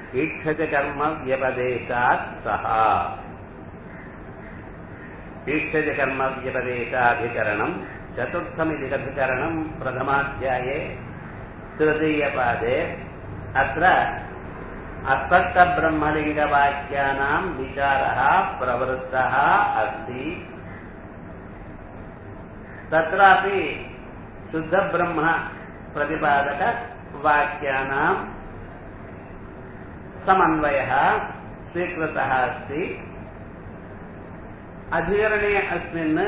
ईक्षजकर्मव्यपदेशात् सः ईक्षजकर्मव्यपदेशाधिकरणम् चतुर्थमिधिकधिकरणम् प्रथमाध्याये तृतीयपादे अत्र अस्पष्टब्रह्मलिङ्गवाक्यानाम् विचारः प्रवृत्तः अस्ति तत्रापि शुद्धब्रह्म प्रतिपादकवाक्यानाम् समन्वयः स्वीकृतः अस्ति अधिकरणे अस्मिन्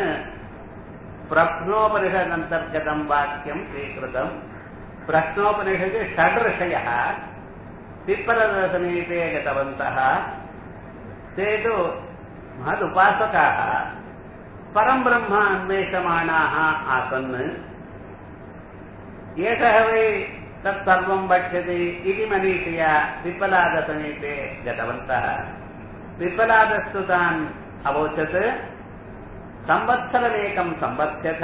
प्रश्नोपनिषदन्तर्गतं वाक्यं स्वीकृतम् प्रश्नोपनिषदि षड् ऋषयः पिप्पलसमीपे गतवन्तः ते तु महदुपासकाः परं ब्रह्म अन्वेषमाणाः आसन् एषः वै तत्सर्वं वक्ष्यति इति मनीषया पिप्पलादसमीपे गतवन्तः पिप्पलादस्तु तान् अवोचत् संवत्सरमेकं संवत्स्यथ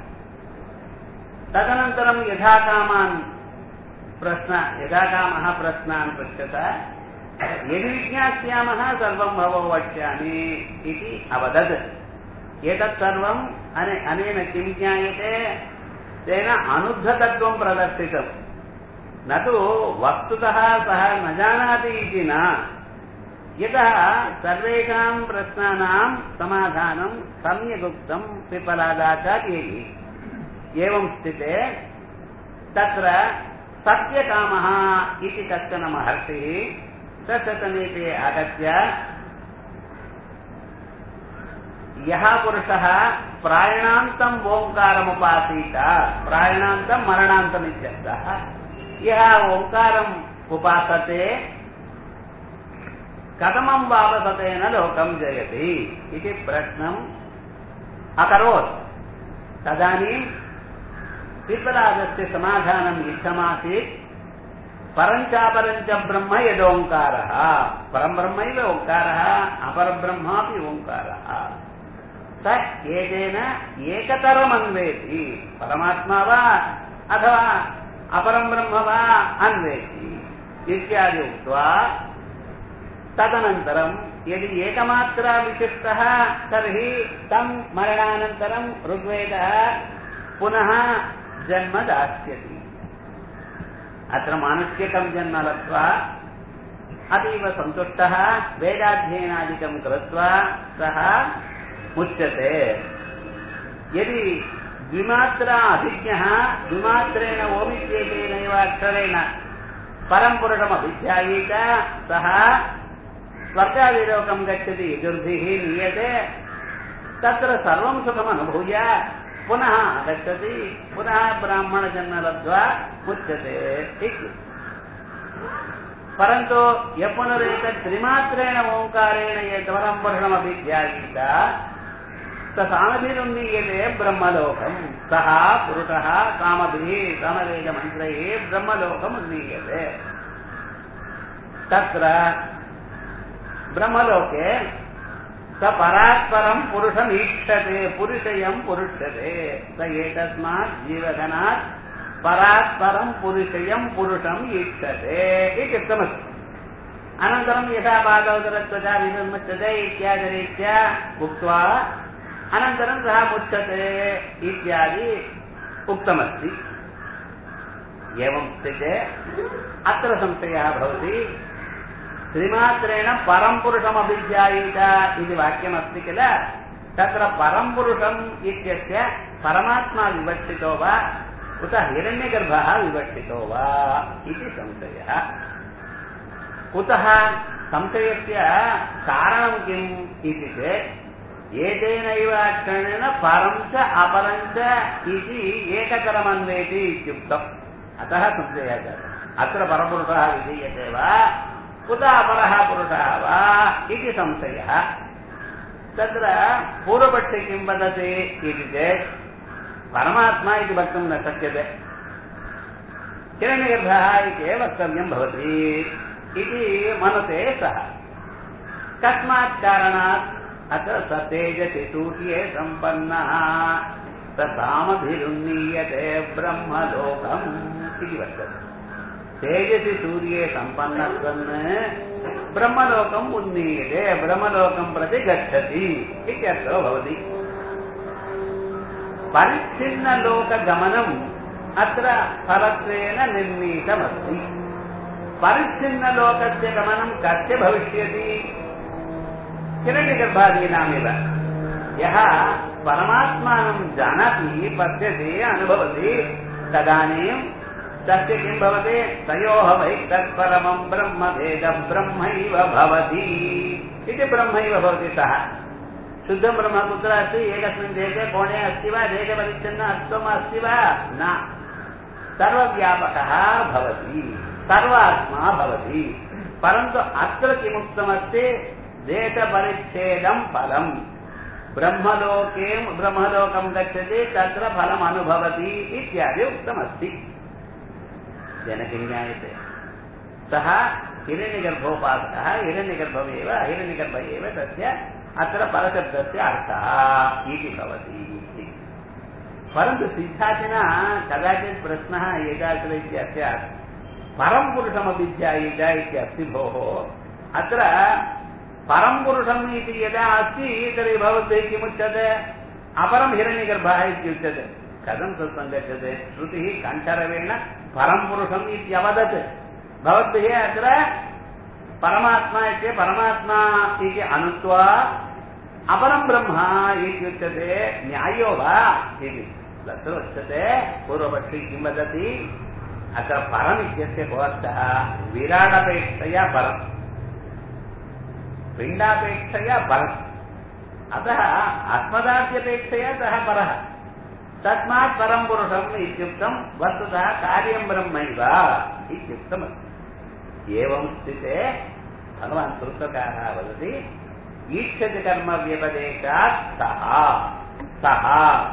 तदनन्तरं यथा कामान् प्रश्न यथा कामः प्रश्नान् पृच्छत यदि विज्ञास्यामः सर्वं भवो वक्ष्यामि इति अवदत् एतत् सर्वम् अने अनेन किं ज्ञायते तेन अनुद्धतत्वं प्रदर्शितम् न तु वस्तुतः सः न जानाति इति न यतः सर्वेषां प्रश्नानां समाधानं सम्यगुक्तं पिपलादाचार्यैः एवं स्थिते तत्र सत्यकामः इति कश्चन महर्षिः तस्य समीपे आगत्य यः पुरुषः प्रायणान्तम् ओङ्कारमुपासीत प्रायणान्तं मरणान्तमित्यर्थः यः ओङ्कारम् उपासते कथमं वावसतेन लोकं जयति इति प्रश्नम् अकरोत् तदानीं पिपलादस्य समाधानम् इत्थमासीत् परञ्चापरञ्च ब्रह्म यदोङ्कारः परं ब्रह्मैव ओङ्कारः अपरब्रह्मापि ओङ्कारः स एतेन एकतरमन्वेति परमात्मा वा अथवा अपरं ब्रह्म वा अन्वेति इत्यादि उक्त्वा तदनन्तरं यदि एकमात्रा विशिष्टः तर्हि तं मरणानन्तरं ऋग्वेदः पुनः जन्म दास्यति अत्र मानुष्यकं जन्म लब्ध्वा अतीव सन्तुष्टः वेदाध्ययनादिकं कृत्वा सः मुच्यते यदि द्विमात्रा अभिज्ञः द्विमात्रेण ओमित्येतेनैव अक्षरेण परं पुरुषमभिध्यायेत सः स्वर्गादिलोकं गच्छति यजुर्भिः नीयते तत्र सर्वं सुखमनुभूय पुनः आगच्छति पुनः ब्राह्मणजन्म लब्ध्वा मुच्यते इति परन्तु यः पुनरेतत् त्रिमात्रेण ओङ्कारेण यद्वरं पुरुषमभिध्यायीत स सामभिरुन्नीयते ब्रह्मलोकम् सः पुरुषः कामभिः समवेदमन्त्रैः ब्रह्मलोकम् उन्नीयते तत्र ब्रह्मलोके स परात्परं पुरुषमीक्षते पुरुषयं पुरुष्यते स एतस्मात् जीवधनात् परात्परं पुरुषयं पुरुषम् ईक्षते इति उक्तमस्ति अनन्तरं यथा पादोदरत्वजा विनिर्मुच्यते इत्यादिरीत्या उक्त्वा अनन्तरं सः मुच्यते इत्यादि उक्तमस्ति एवं स्थिते अत्र संशयः भवति त्रिमात्रेण परं पुरुषमभिध्यायीत इति वाक्यमस्ति किल तत्र परं पुरुषम् इत्यस्य परमात्मा विवक्षितो वा उत हिरण्यगर्भः विवक्षितो वा इति संशयः कुतः संशयस्य कारणं किम् इति चेत् एतेनैव अक्षरेण परं च अपरं च इति एकतरमन्वेति इत्युक्तम् अतः संशयः जातः अत्र परपुरुषः विधीयते वा उत अपरः पुरुषः वा इति संशयः तत्र पूर्वपक्षे किं वदति इति चेत् परमात्मा इति वक्तुं न शक्यते हिरण्यगर्भः इति वक्तव्यं भवति इति मनुते सः कस्मात् कारणात् अत्र सतेजति सूर्ये सम्पन्नः स सामभिरुन्नीयते ब्रह्मलोकम् इति वर्तते தேஜசி சூரியே சம்பன்னத்வன்னு பிரம்மலோகம் உन्नीयते பிரம்மலோகம் பிரதி गच्छति इत्यर्थो भवति परिच्छिन्नलोकगमनम् अत्र फलत्वेन निर्णीतमस्ति परिच्छिन्नलोकस्य गमनं कस्य भविष्यति किरणिगर्भादीनामिव यः परमात्मानं जानाति पश्यति अनुभवति तदानीं तस्य किं भवति तयोः वै तत्परमं ब्रह्मभेदं ब्रह्मैव भवति इति ब्रह्मैव भवति सः शुद्धं ब्रह्म कुत्र अस्ति एकस्मिन् देशे कोणे अस्ति वा देशपरिच्छिन्न अस्त्वम् अस्ति वा न सर्वव्यापकः भवति सर्वात्मा भवति परन्तु अत्र किमुक्तमस्ति देशपरिच्छेदं फलम् ब्रह्मलोके ब्रह्मलोकं गच्छति तत्र फलम् अनुभवति इत्यादि उक्तमस्ति तेन किं ज्ञायते सः हिरण्यगर्भोपासकः हिरण्यगर्भमेव हिरण्यगर्भ एव तस्य अत्र परशब्दस्य अर्थः इति भवति परन्तु सिद्धाचिना कदाचित् प्रश्नः एतादृशरीत्या स्यात् परं पुरुषमपि ध्यायेत इत्यस्ति भोः अत्र परं पुरुषम् इति यदा अस्ति तर्हि भवद्भिः किमुच्यते अपरं हिरण्यगर्भः इत्युच्यते कथं तत् सङ्गच्छते श्रुतिः कण्ठरवेण परं पुरुषम् इत्यवदत् भवद्भिः अत्र परमात्मा इत्य परमात्मा इति अनुत्वा अपरं ब्रह्म इत्युच्यते न्यायो वा इति तत्र उच्यते पूर्वपक्षी किं वदति अत्र परम् इत्यस्य कोऽर्थः विराडपेक्षया परम् पिण्डापेक्षया परम् अतः अस्मदाद्यपेक्षया सः परः तस्मात् परं पुरुषम् इत्युक्तं वस्तुतः कार्यं ब्रह्मैव इत्युक्तमस्ति एवं स्थिते भगवान् सूत्रकारः वदति ईक्षति कर्म व्यपदेशात् सः सः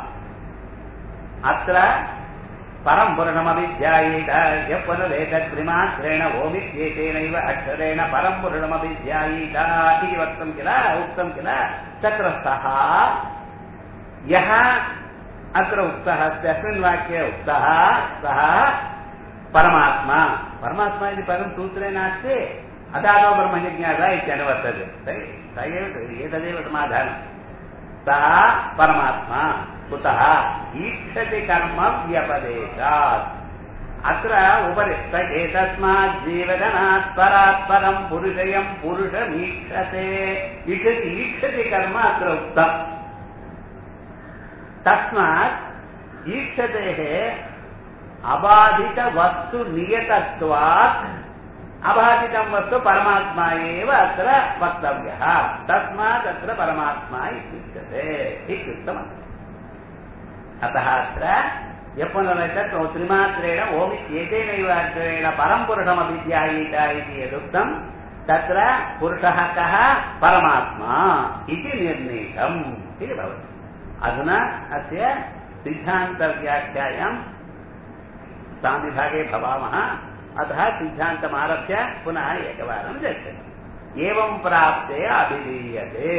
अत्र परं पुरुषमभिध्यायेत यः पुनरेतत्रिमात्रेण ओमित्येतेनैव अक्षरेण परं पुरुषमभिध्यायेत इति वक्तं किल उक्तं किल तत्र सः यः अत्र उक्तः अस्ति अस्मिन् वाक्ये उक्तः सः परमात्मा परमात्मा इति पदं सूत्रे नास्ति अदादौ ब्रह्मजिज्ञासा इत्यनुवर्तते तर्हि स एव एतदेव समाधानं सः परमात्मा कुतः ईक्षति कर्म व्यपदेशात् अत्र उपरि स एतस्मात् जीवगणात् परात् परं पुरुषयं पुरुषमीक्षते इच्छति ईक्षति कर्म अत्र उक्तम् तस्मात् ईक्षतेः अबाधितवस्तुनियतत्वात् अबाधितं वस्तु परमात्मा एव अत्र वक्तव्यः तस्मात् अत्र परमात्मा इत्युच्यते इत्युक्तमस्ति अतः अत्र यपुनरचत् त्रिमात्रेण ओमित्येतेनैव अक्षरेण परं पुरुषमभिध्यायीत इति यदुक्तं तत्र पुरुषः कः परमात्मा इति निर्णीतम् इति भवति अधुना अस्य सिद्धान्तव्याख्यायां सामिभागे भवामः अतः सिद्धान्तमारभ्य पुनः एकवारं गच्छति एवं प्राप्ते अभिधीयते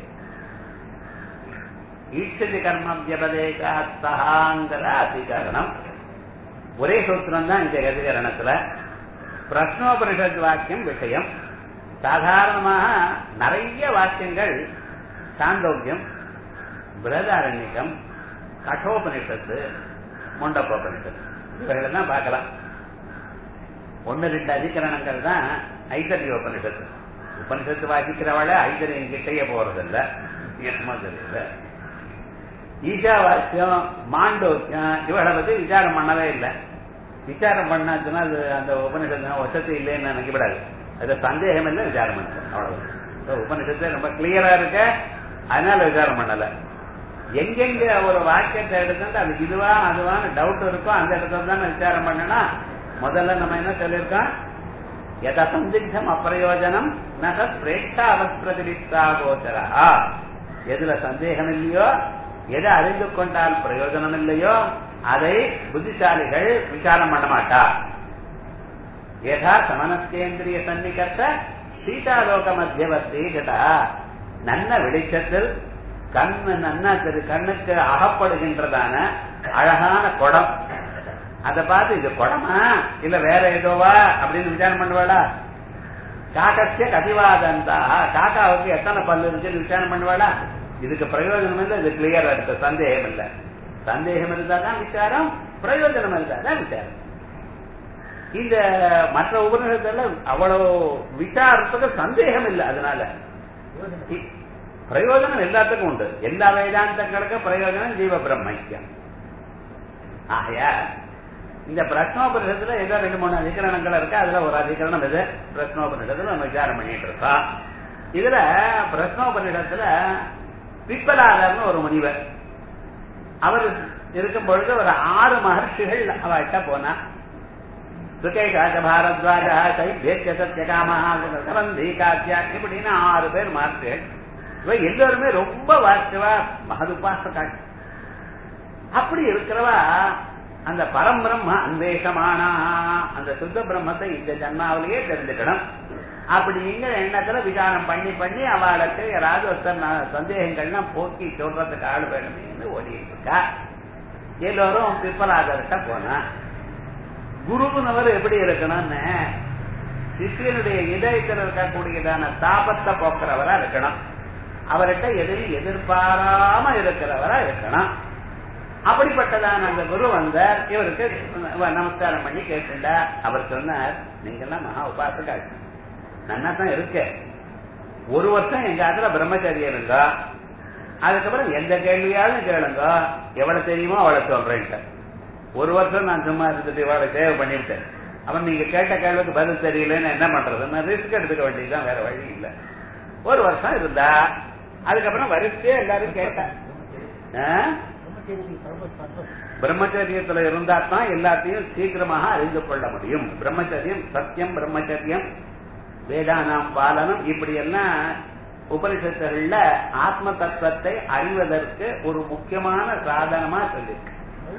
ஈட்சதி கர்மம் வியபதேகாத் சகாங்கிற அதிகரணம் ஒரே சூத்திரம் தான் இந்த அதிகரணத்துல பிரஷ்னோபனிஷத் வாக்கியம் விஷயம் சாதாரணமாக நிறைய வாக்கியங்கள் சாந்தோக்கியம் பிரதாரண்யகம் கட்டோபனிஷத்து முண்டப்போபனிஷத்து இவைகளை தான் பார்க்கலாம் ஒன்னு ரெண்டு அதிகரணங்கள் தான் ஐதரிய உபனிஷத்து உபனிஷத்து வாசிக்கிறவள ஐதரியம் கிட்டையே போறதில்ல என்னமோ தெரியல ஈஷாவாக்கியம் மாண்டோக்கியம் இவளை பத்தி விசாரம் பண்ணவே இல்லை விசாரம் பண்ணாச்சுன்னா அது அந்த உபனிஷத்து வசதி இல்லைன்னு நினைக்கப்படாது அது சந்தேகம் இல்லை விசாரம் பண்ணல அவ்வளவு உபனிஷத்து ரொம்ப கிளியரா இருக்க அதனால விசாரம் பண்ணல எங்கெங்க ஒரு வாக்கியத்தை எடுத்துட்டு அது இதுவா அதுவான்னு டவுட் இருக்கும் அந்த இடத்துல தான் விசாரம் பண்ணனா முதல்ல நம்ம என்ன சொல்லியிருக்கோம் எத சந்திக்தம் அப்பிரயோஜனம் நக பிரேட்சா அவஸ்பிரதிஷ்டா கோச்சரா எதுல சந்தேகம் இல்லையோ எதை அறிந்து கொண்டால் பிரயோஜனம் இல்லையோ அதை புத்திசாலிகள் விசாரம் பண்ண மாட்டா யதா சமனஸ்கேந்திரிய சன்னிகர்த்த சீதாலோக மத்தியவர்த்தி கேட்டா நன்ன வெளிச்சத்தில் கண்ணு நன்னா திரு கண்ணுக்கு அகப்படுகின்றதான அழகான குடம் அதை பார்த்து இது குடமா இல்ல வேற ஏதோவா அப்படின்னு விசாரம் பண்ணுவாளா காக்கசிய கதிவாதந்தா காக்காவுக்கு எத்தனை பல்லு இருக்குன்னு விசாரம் பண்ணுவாளா இதுக்கு பிரயோஜனம் இல்லை இது கிளியரா இருக்கு சந்தேகம் இல்ல சந்தேகம் இருந்தா தான் விசாரம் பிரயோஜனம் இருந்தா தான் விசாரம் இந்த மற்ற உபநிஷத்துல அவ்வளவு விசாரத்துக்கு சந்தேகம் இல்லை அதனால இ- பிரயோஜனம் எல்லாத்துக்கும் உண்டு எல்லா வேதாந்தங்களுக்கு பிரயோஜனம் ஜீவ பிரம்மைக்கியம் ஆகையா இந்த பிரஷ்னோபனிஷத்துல ஏதோ ரெண்டு மூணு அதிகரணங்கள் இருக்கு அதுல ஒரு அதிகரணம் இது பிரஷ்னோபனிஷத்துல நம்ம விசாரம் பண்ணிட்டு இருக்கோம் இதுல பிரஷ்னோபனிஷத்துல பிப்பலாதர்னு ஒரு முனிவர் அவர் இருக்கும் பொழுது ஒரு ஆறு மகர்ஷிகள் அவர்கிட்ட போனா சுகேஷாச்ச பாரத்வாஜா சைபேத்திய சத்யகாமஹா கவந்தி காத்தியா இப்படின்னு ஆறு பேர் மகர்ஷிகள் இவ எல்லாருமே ரொம்ப வாசிவா மகதுபாச அப்படி இருக்கிறவா அந்த பரம்பிரம்ம அன்வேஷமானா அந்த சுத்த பிரம்மத்தை இந்த ஜன்மாவிலேயே தெரிஞ்சுக்கணும் அப்படிங்கிற எண்ணத்துல விசாரம் பண்ணி பண்ணி அவளுக்கு யாராவது ஒருத்தர் ந- சந்தேகங்கள்லாம் போக்கி சொல்றதுக்கு ஆள் வேணும்னு ஓடிட்டு இருக்கா எல்லோரும் பிப்பலாதர்கிட்ட போனா குருகுனவர் எப்படி இருக்கணும்னு சிஷியனுடைய இதயத்தில் இருக்கக்கூடியதான தாபத்தை போக்குறவரா இருக்கணும் அவர்கிட்ட எதையும் எதிர்பாராம இருக்கிறவரா இருக்கணும் அப்படிப்பட்டதான அந்த குரு வந்தார் இவருக்கு நமஸ்காரம் பண்ணி கேட்டுண்டா அவர் சொன்னார் நீங்க எல்லாம் மகா உபாசகாள் நன்னா தான் இருக்க ஒரு வருஷம் எங்க ஆத்துல பிரம்மச்சரியம் இருங்க அதுக்கப்புறம் எந்த கேள்வியாவது கேளுங்க எவ்வளவு தெரியுமோ அவளை சொல்றேன் ஒரு வருஷம் நான் சும்மா இருந்துட்டு இவளை சேவ் பண்ணிவிட்டேன் அவன் நீங்க கேட்ட கேள்விக்கு பதில் தெரியலன்னு என்ன பண்றது நான் ரிஸ்க் எடுத்துக்க வேண்டியதுதான் வேற வழி இல்ல ஒரு வருஷம் இருந்தா அதுக்கப்புறம் வரிசையே எல்லாரும் கேட்டேன் பிரம்மச்சரியத்துல இருந்தா தான் எல்லாத்தையும் சீக்கிரமாக அறிந்து கொள்ள முடியும் பிரம்மச்சரியம் சத்தியம் பிரம்மச்சரியம் வேதானாம் பாலனம் இப்படி எல்லாம் உபனிஷத்துகள்ல ஆத்ம தத்துவத்தை அறிவதற்கு ஒரு முக்கியமான சாதனமா சொல்லியிருக்கு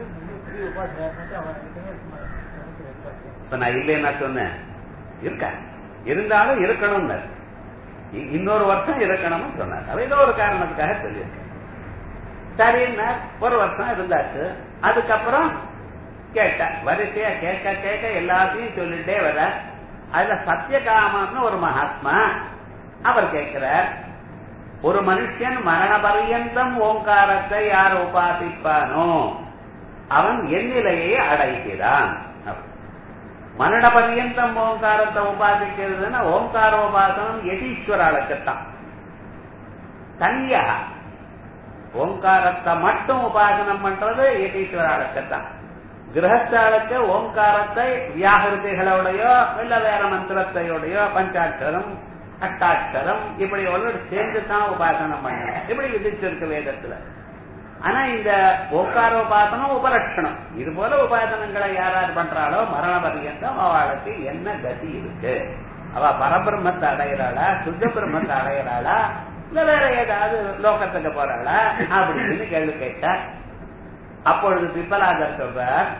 இப்ப நான் இல்லைன்னா சொன்னேன் இருக்க இருந்தாலும் இருக்கணும்னு இ- இன்னொரு வருஷம் இருக்கணும்னு சொன்னார் அது ஏதோ ஒரு காரணத்துக்காக சொல்லியிருக்கேன் சரின்னா ஒரு வருஷம் இருந்தாச்சு அதுக்கப்புறம் கேட்ட வரிசையா கேட்க கேட்க எல்லாத்தையும் சொல்லிட்டே வர அதுல சத்தியகாமன்னு ஒரு மகாத்மா அவர் கேட்கிறார் ஒரு மனுஷன் மரண பரியந்தம் ஓங்காரத்தை யார் உபாசிப்பானோ அவன் என் நிலையை அடைகிறான் மரண பரியந்தம் ஓங்காரத்தை உபாசிக்கிறதுன்னா ஓங்காரோபாசனம் யதீஸ்வராளுக்குத்தான் தனியா ஓங்காரத்தை மட்டும் உபாசனம் பண்றது யதீஸ்வராளுக்குத்தான் கிரகஸ்தாளுக்கு ஓங்காரத்தை வியாகிருதிகளோடையோ இல்ல வேற மந்திரத்தையோடையோ பஞ்சாட்சரம் அட்டாட்சரம் இப்படி ஒன்று சேர்ந்து தான் உபாசனம் பண்ண இப்படி விதிச்சிருக்கு வேதத்துல ஆனா இந்த ஓங்காரோபாசனம் உபலட்சணம் இது போல உபாசனங்களை யார் யார் பண்றாளோ மரண பரியந்தம் அவளுக்கு என்ன கதி இருக்கு அவ பரபிரம்மத்தை அடையிறாளா சுத்த பிரம்மத்தை அடையிறாளா இல்ல வேற ஏதாவது லோகத்துக்கு போறாளா அப்படின்னு கேள்வி கேட்டா அப்பொழுது பிப்பலாதர் சொல்றார்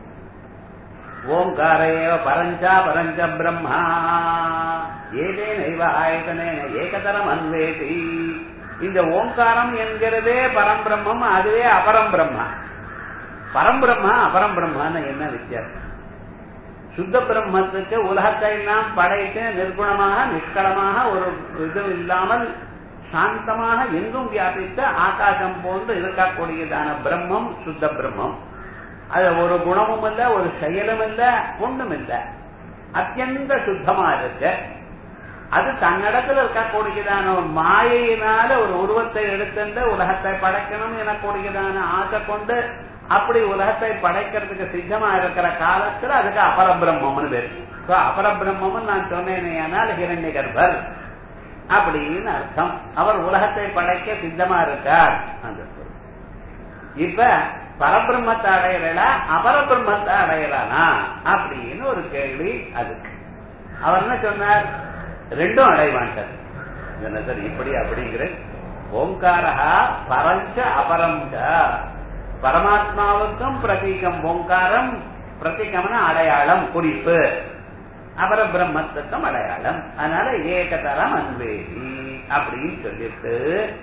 ஓங்காரையோ பரஞ்சா பரஞ்ச பிரம்மா ஏதேனைவ ஆயதனேன ஏகதரம் அன்வேதி இந்த ஓங்காரம் என்கிறதே பரம்பிரம்மம் அதுவே அபரம் பிரம்மா பரம்பிரம்மா அபரம் பிரம்மான்னு என்ன வித்தியாசம் சுத்த பிரம்மத்துக்கு உலகத்தை எல்லாம் படைத்து நிர்குணமாக நிஷ்களமாக ஒரு இது இல்லாமல் சாந்தமாக எங்கும் வியாபித்த ஆகாசம் போன்று இருக்கக்கூடியதான பிரம்மம் சுத்த பிரம்மம் அது ஒரு குணமும் இல்ல ஒரு செயலும் இல்ல ஒண்ணும் இல்ல அத்தியந்த சுத்தமா இருக்கு அது தன்னிடத்துல இருக்கக்கூடியதான ஒரு மாயையினால ஒரு உருவத்தை எடுத்துட்டு உலகத்தை படைக்கணும் எனக்கூடியதான ஆசை கொண்டு அப்படி உலகத்தை படைக்கிறதுக்கு சித்தமா இருக்கிற காலத்துல அதுக்கு அபரபிரம்மம்னு பேரு So, அபரபிரம்மம் நான் சொன்னேனேயானால் ஹிரண்ய கர்ப்பர் அப்படின்னு அர்த்தம் அவர் உலகத்தை படைக்க சித்தமா இருக்கார் அந்த சொல். இப்ப பரபிரம்மத்தை அடையறா அபரபிரம்மத்தை அடையறானா அப்படின்னு ஒரு கேள்வி அதுக்கு அவர் என்ன சொன்னார் ரெண்டும் அடைவான் சார் என்ன சார் இப்படி அப்படிங்கிற ஓங்காரா பரஞ்ச அபரம் பரமாத்மாவுக்கும் பிரதீகம் ஓங்காரம் பிரதீகம்னா அடையாளம் குறிப்பு அபர பிரம்மத்துக்கும் அடையாளம் அதனால ஏகதரம் அன்வேதி அப்படின்னு சொல்லிட்டு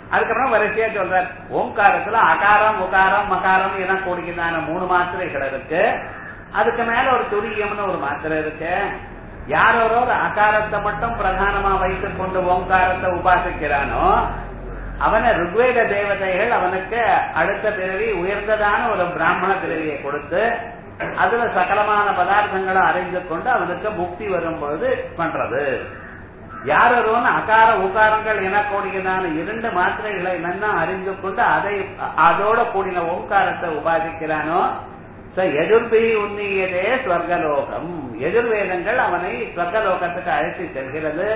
அதுக்கப்புறம் வரிசையா சொல்றார் ஓங்காரத்துல அகாரம் உகாரம் மகாரம் என கூடியதான மூணு மாத்திரைகள் இருக்கு அதுக்கு மேல ஒரு துரியம்னு ஒரு மாத்திரை இருக்கு யாரோ ஒரு அகாரத்தை மட்டும் பிரதானமா வைத்துக் கொண்டு ஓங்காரத்தை உபாசிக்கிறானோ அவனை ருக்வேத தேவதைகள் அவனுக்கு அடுத்த பிறவி உயர்ந்ததான ஒரு பிராமண பிறவியை கொடுத்து அதுல சகலமான பதார்த்தங்களை அறிந்து கொண்டு அவனுக்கு முக்தி வரும் பொழுது பண்றது யாரோன்னு அகார உகாரங்கள் எனக்கூடியதான இரண்டு மாத்திரைகளை என்னன்னா அறிந்து கொண்டு அதை அதோட கூடின ஓங்காரத்தை உபாதிக்கிறானோ எதிர்பி உன்னியதே ஸ்வர்கலோகம் எதிர்வேதங்கள் அவனை ஸ்வர்கலோகத்துக்கு அழைத்து செல்கிறது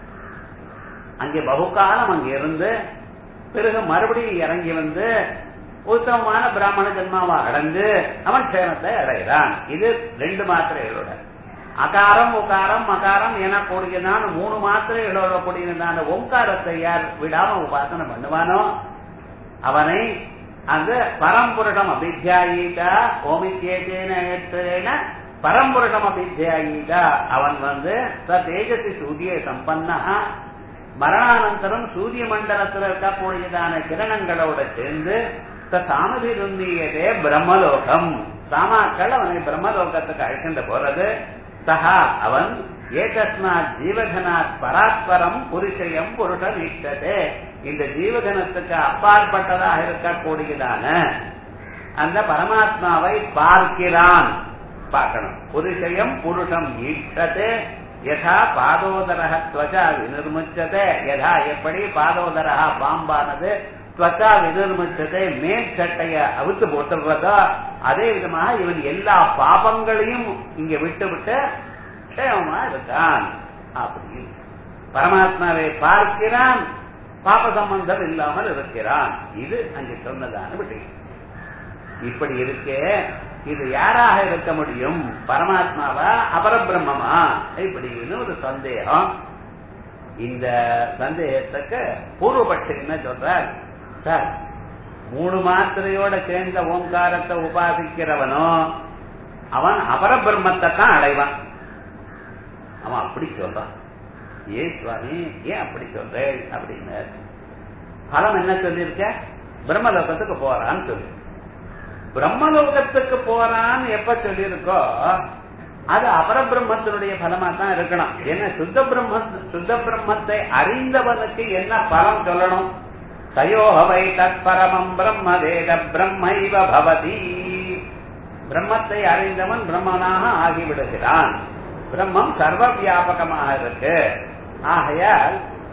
அங்கே பகுகாலம் அங்கே இருந்து பிறகு மறுபடியும் இறங்கி வந்து உத்தமமான பிராமண ஜென்மாவா அடைந்து அவன் க்ஷேமத்தை அடைகிறான் இது ரெண்டு மாத்திரைகளோட அகாரம் உகாரம் மகாரம் என கூடியதான மூணு மாத்திரைகளோட கூடியதான ஓங்காரத்தை யார் விடாம உபாசனை பண்ணுவானோ அவனை அந்த பரம்புருடம் அபித்தியாயிட்டா ஓமித்யேன ஏற்றேன பரம்புருடம் அபித்தியாயிட்டா அவன் வந்து ச தேஜசி சூரிய சம்பன்னா மரணானந்தரம் சூரிய மண்டலத்தில் இருக்கக்கூடியதான கிரணங்களோட சேர்ந்து சாமதிருந்தியதே பிரம்மலோகம் சாமாக்கள் அவனை பிரம்மலோகத்துக்கு அழைக்கின்ற போறது சஹா அவன் ஏகஸ்மாத் ஜீவகனாத் பராஸ்பரம் புருஷயம் புருஷன் ஈட்டதே இந்த ஜீவகனத்துக்கு அப்பாற்பட்டதாக இருக்கக்கூடியதான அந்த பரமாத்மாவை பார்க்கிறான் பார்க்கணும் புருஷயம் புருஷம் ஈட்டதே யதா பாதோதரக துவச்சா வினிர்முச்சதே யதா எப்படி பாதோதரா பாம்பானது துவச்சா வினிர்முச்சதே மேற்சட்டைய அவுத்து போட்டுறதோ அதே விதமாக இவன் எல்லா பாபங்களையும் இங்க விட்டு விட்டு க்ஷேமமா இருக்கான் அப்படி பரமாத்மாவை பார்க்கிறான் பாப சம்பந்தம் இல்லாமல் இருக்கிறான் இது அங்கே சொன்னதான விஷயம் இப்படி இருக்கே இது யாராக இருக்க முடியும் பரமாத்மாவா அபரபிரம்மமா இப்படின்னு ஒரு சந்தேகம் இந்த சந்தேகத்துக்கு பூர்வபட்சி என்ன சொல்றார் சார் மூணு மாத்திரையோட சேர்ந்த ஓங்காரத்தை உபாசிக்கிறவனோ அவன் அபரபிரம்மத்தை தான் அடைவான் அவன் அப்படி சொல்றான் ஏ சுவாமி ஏன் அப்படி சொல்றேன் அப்படின்னு பலம் என்ன சொல்லியிருக்க பிரம்மலோகத்துக்கு போறான்னு சொல்லி பிரம்மலோகத்துக்கு போறான்னு எப்ப சொல்லியிருக்கோ அது அபரபிரம்மத்தினுடைய பலமா தான் இருக்கணும் என்ன சுத்த பிரம்ம சுத்த பிரம்மத்தை அறிந்தவனுக்கு என்ன பலம் சொல்லணும் தயோகவை தற்பரமம் பிரம்ம வேத பிரம்மைவ பவதி பிரம்மத்தை அறிந்தவன் பிரம்மனாக ஆகிவிடுகிறான் பிரம்மம் சர்வ வியாபகமாக இருக்கு ஆகையால்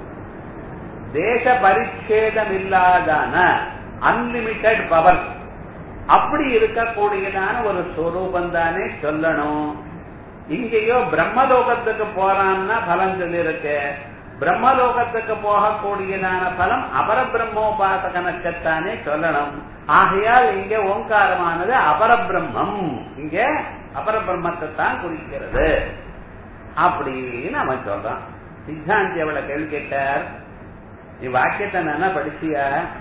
தேச பரிச்சேதம் இல்லாதான அன்லிமிட்டெட் பவர் அப்படி இருக்கக்கூடியதான ஒரு ஸ்வரூபம் தானே சொல்லணும் இங்கேயோ பிரம்மலோகத்துக்கு போறான்னா பலம் சொல்லியிருக்கு பிரம்மலோகத்துக்கு போகக்கூடியதான பலம் அபர பிரம்மோபாசகனுக்குத்தானே சொல்லணும் ஆகையால் இங்க ஓங்காரமானது அபரபிரம்மம் இங்க அபரபிரம்மத்தை தான் குறிக்கிறது அப்படின்னு அவன் சொல்றான் சித்தாந்தி அவளை கேள்வி கேட்டார் நீ வாக்கியத்தை என்ன படிச்சியா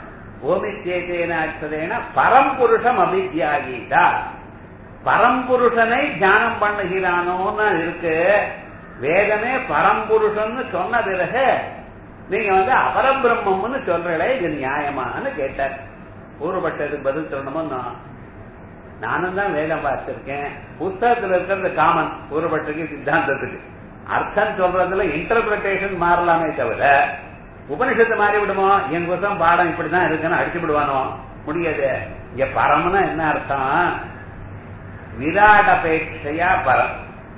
ஓமித்தேன பரம்புருஷம் அபித்தியாகிட்டா பரம்புருஷனை தியானம் பண்ணுகிறானோன்னு இருக்கு வேதமே பரம்புருஷன் சொன்ன பிறகு நீங்க வந்து அபரபிரம்மம்னு சொல்றீங்களே இது நியாயமான்னு கேட்டார் பூர்வபட்சத்துக்கு பதில் சொல்லணுமோ நானும் தான் வேதம் பார்த்திருக்கேன் புத்தகத்துல இருக்கிறது காமன் பூர்வபட்சத்துக்கு சித்தாந்தத்துக்கு அர்த்தம் சொல்றதுல இன்டர்பிரேஷன் மாறலாமே தவிர உபனிஷத்து மாறி விடுமோ என் புத்தகம் பாடம் இப்படிதான் இருக்குன்னு அடிச்சு விடுவானோ முடியாது இங்க பரம்னா என்ன அர்த்தம் விராட் அபேட்சையா பரம்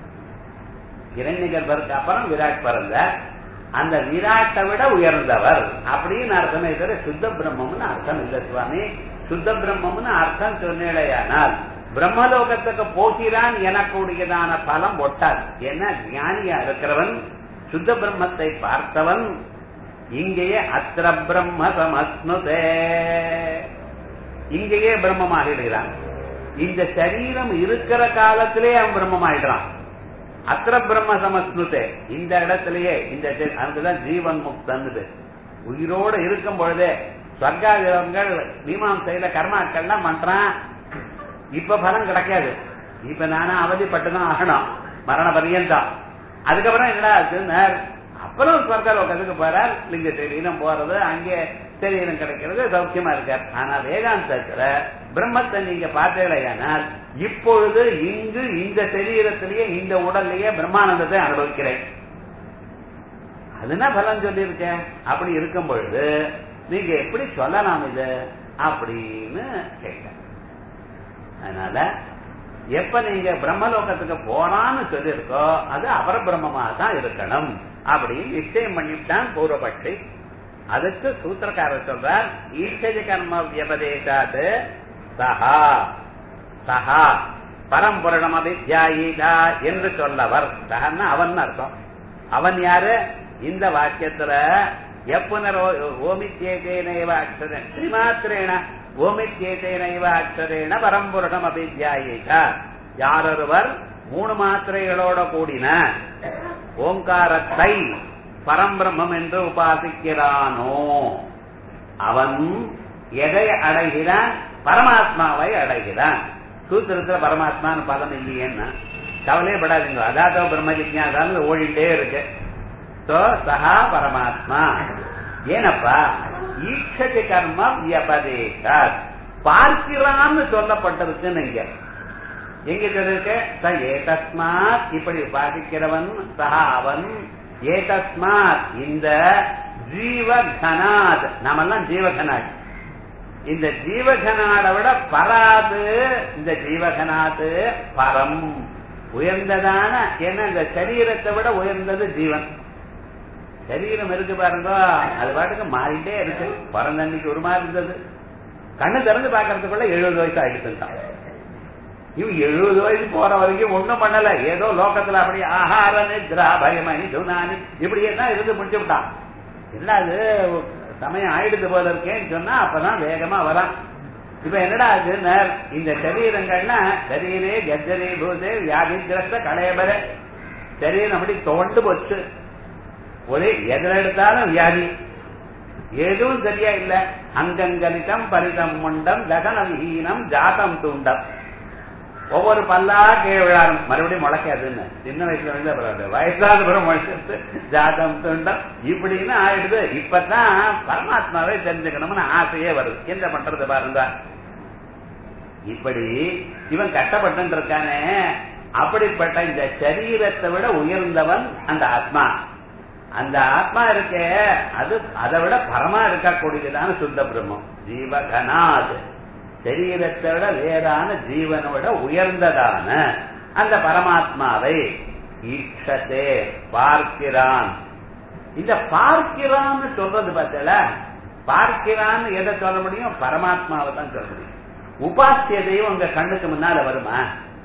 இரண்ய கர்ப்பருக்கு அப்புறம் விராட் பிறந்த அந்த விராட்டை விட உயர்ந்தவர் அப்படின்னு அர்த்தமே தவிர சுத்த பிரம்மம்னு அர்த்தம் இல்ல சுவாமி சுத்த பிரம்மம்னு அர்த்தம் சொன்னேடையானால் பிரம்மலோகத்துக்கு போகிறான் எனக்கூடியதான பலம் ஒட்டாது ஏன்னா ஞானியா இருக்கிறவன் சுத்த பிரம்மத்தை பார்த்தவன் இங்கேயே அத்திர பிரம்ம சமஸ்னுதே இங்கேயே பிரம்மமாகிடுகிறான் இந்த சரீரம் இருக்கிற காலத்திலே அவன் பிரம்மமாயிடுறான் அத்திர பிரம்ம சமஸ்னுதே இந்த இடத்திலேயே இந்த அதுதான் ஜீவன் முக்தன் உயிரோட இருக்கும் பொழுதே ஸ்வர்காதிரங்கள் மீமாசையில கர்மாக்கள்லாம் பண்றான் இப்ப பலம் கிடைக்காது இப்ப நானா அவதிப்பட்டுதான் ஆகணும் மரண பரியந்தம் அதுக்கப்புறம் என்னடா சொன்னார் அப்புறம் ஸ்வர்கலோகத்துக்கு போறார் லிங்க சரீரம் போறது அங்கே சரீரம் கிடைக்கிறது சௌக்கியமா இருக்கார் ஆனா வேதாந்தத்துல பிரம்மத்தை நீங்க பார்த்தீங்களேயானால் இப்பொழுது இங்கு இந்த சரீரத்திலேயே இந்த உடல்லையே பிரம்மானந்தத்தை அனுபவிக்கிறேன் அதுனா பலன் சொல்லியிருக்கேன் அப்படி இருக்கும் பொழுது நீங்க எப்படி சொல்லலாம் இது அப்படின்னு கேட்டேன் அதனால எப்ப நீங்க பிரம்மலோகத்துக்கு போறான்னு சொல்லியிருக்கோ அது அபரபிரம்மமா தான் இருக்கணும் அப்படின்னு நிச்சயம் பண்ணிவிட்டான் பூர்வபட்சி அதுக்கு சூத்திரக்காரர் சொல்றார் ஈஷதி கர்ம வியபதேசாத் சஹா சஹா பரம்புரணம் அபித்யாயிதா என்று சொல்லவர் சஹன்னா அவன் அர்த்தம் அவன் யாரு இந்த வாக்கியத்துல எப்புனர் ஓமித்யேதேனைவ அக்ஷர ஸ்ரீமாத்திரேன ஓமித்யேதேனைவ அக்ஷரேன பரம்புருஷம் அபித்யாயிதா யாரொருவர் மூணு மாத்திரைகளோட கூடின ஓங்காரத்தை பரம்பிரம்மம் என்று உபாசிக்கிறானோ அவன் எதை அடைகிறான் பரமாத்மாவை அடைகிறான் சூத்திரத்துல பரமாத்மான்னு பதம் இல்லையேன்னா கவலையே படாதீங்க அதாதோ பிரம்ம ஜிக்யாசான்னு ஓடிட்டே இருக்கு சோ சஹா பரமாத்மா ஏனப்பா ஈட்சதி கர்ம வியபதேசாத் பார்க்கிறான்னு சொல்லப்பட்டிருக்குன்னு இங்க எங்க சொல்லிருக்க ச ஏதஸ்மாத் இப்படி உபாசிக்கிறவன் சஹா அவன் ஏதஸ்மாத் இந்த ஜீவகனாத் நாமெல்லாம் ஜீவகனாட் இந்த ஜீவகனாட விட பராது இந்த ஜீவகனாது பரம் உயர்ந்ததான ஏன்னா இந்த சரீரத்தை விட உயர்ந்தது ஜீவன் சரீரம் இருக்கு பாருங்க அது பாட்டுக்கு மாறிட்டே இருக்கு பிறந்தன்னைக்கு ஒரு மாதிரி இருந்தது கண்ணு திறந்து பாக்குறதுக்குள்ள எழுபது வயசு ஆயிடுச்சுட்டான் இவன் எழுபது வயசு போற வரைக்கும் ஒண்ணும் பண்ணல ஏதோ லோகத்துல அப்படி ஆஹார நித்ரா பயமணி துனானி இப்படியே தான் இருந்து முடிச்சு விட்டான் என்ன அது சமயம் ஆயிடுது போல இருக்கேன்னு சொன்னா அப்பதான் வேகமா வரான் இப்ப என்னடா ஆகுதுன்னு இந்த சரீரங்கள்னா சரீரே கஜரே பூதே வியாதிகிரஸ்த களையபர சரீரம் அப்படி தோண்டு போச்சு ஒரே எதில் எடுத்தாலும் வியாதி எதுவும் சரியா இல்ல அங்கங்கலிதம் பரிதம் முண்டம் தகன விஹீனம் ஜாதம் தூண்டம் ஒவ்வொரு பல்லா கீழே விழாரும் மறுபடியும் முளைக்காதுன்னு சின்ன வயசுல வந்து அப்புறம் வயசாத பிறகு முளைச்சிட்டு ஜாதம் துண்டம் இப்படின்னு ஆயிடுது இப்பதான் பரமாத்மாவே தெரிஞ்சுக்கணும்னு ஆசையே வருது என்ன பண்றது பாருங்க இப்படி இவன் கஷ்டப்பட்டு இருக்கானே அப்படிப்பட்ட இந்த சரீரத்தை விட உயர்ந்தவன் அந்த ஆத்மா அந்த ஆத்மா இருக்க அது அதை விட பரமா இருக்கக்கூடியதான சுத்த பிரம்மம் ஜீவகனாத் சரீரத்தை விட வேறான ஜீவனை விட உயர்ந்ததான அந்த பரமாத்மாவை ஈட்சத்தே பார்க்கிறான் இந்த பார்க்கிறான்னு சொல்றது பார்த்தல பார்க்கிறான்னு எதை சொல்ல முடியும் பரமாத்மாவை தான் சொல்ல முடியும் உபாசிய தெய்வம் உங்க கண்ணுக்கு முன்னால வருமா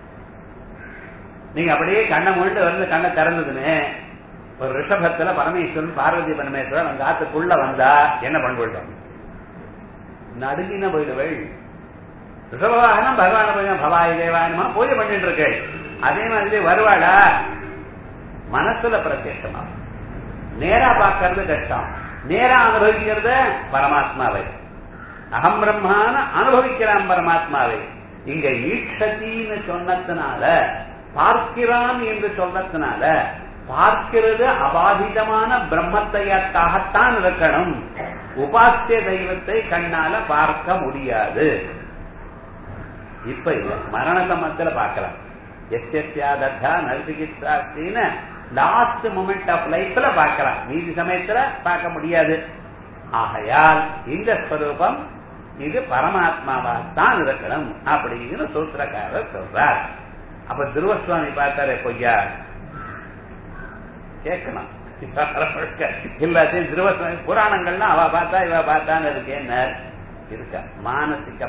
நீங்க அப்படியே கண்ணை முழுட்டு வந்து கண்ணை திறந்ததுன்னு ஒரு ரிஷபத்துல பரமேஸ்வரன் பார்வதி பரமேஸ்வரன் அந்த ஆத்துக்குள்ள வந்தா என்ன பண்ணுவோம் நடுங்கின போயிடுவள் ரிஷபவாகனம் பகவான பூஜை பவாய் தேவாயனமா பூஜை பண்ணிட்டு இருக்கு அதே மாதிரி வருவாளா மனசுல பிரத்யட்சமா நேரா பார்க்கறது கஷ்டம் நேரா அனுபவிக்கிறது பரமாத்மாவை அகம் பிரம்மான அனுபவிக்கிறான் பரமாத்மாவை இங்க ஈட்சத்தின்னு சொன்னதுனால பார்க்கிறான் என்று சொன்னதுனால பார்க்கிறது அபாதிதமான பிரம்மத்தையத்தாகத்தான் இருக்கணும் உபாசிய தெய்வத்தை கண்ணால பார்க்க முடியாது இப்ப இல்ல மரண சமத்துல பார்க்கலாம் எஸ்எஸ்யாதா நல்சிகித்ராஸ்தின்னு லாஸ்ட் மூமெண்ட் ஆஃப் லைஃப்ல பார்க்கலாம் மீதி சமயத்துல பார்க்க முடியாது ஆகையால் இந்த ஸ்வரூபம் இது பரமாத்மாவா தான் இருக்கணும் அப்படின்னு சூத்திரக்காரர் சொல்றார் அப்ப துருவசுவாமி பார்த்தாரே பொய்யா கேட்கணும் எல்லாத்தையும் திருவசுவாமி புராணங்கள்லாம் அவ பார்த்தா இவ பார்த்தான்னு இருக்கேன் இருக்க மானசிக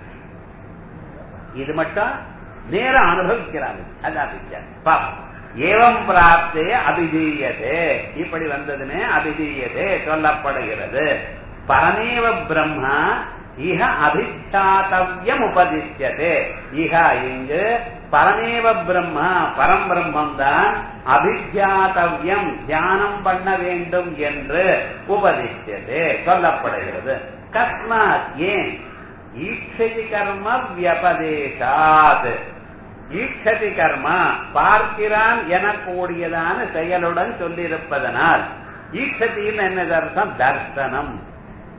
இது மட்டும் நேரம் அனுபவிக்கிறாங்க அதான் வித்தியாசம் பாப்போம் ஏவம் பிராப்தே அபிதீயதே இப்படி வந்ததுமே அபிதீயதே சொல்லப்படுகிறது பரமேவ பிரம்மா இஹ அபிச்சாத்தவியம் உபதிஷ்யதே இஹ இங்கு பரமேவ பிரம்மா பரம்பிரம்மம் தான் அபித்யாத்தவியம் தியானம் பண்ண வேண்டும் என்று உபதிஷ்யதே சொல்லப்படுகிறது கஸ்மாத் ஏன் ஈட்சதி கர்ம வியபதேசாத் ஈட்சதி கர்மா பார்க்கிறான் எனக்கூடியதான செயலுடன் சொல்லியிருப்பதனால் ஈட்சத்தின்னு என்னது அர்த்தம் தர்சனம்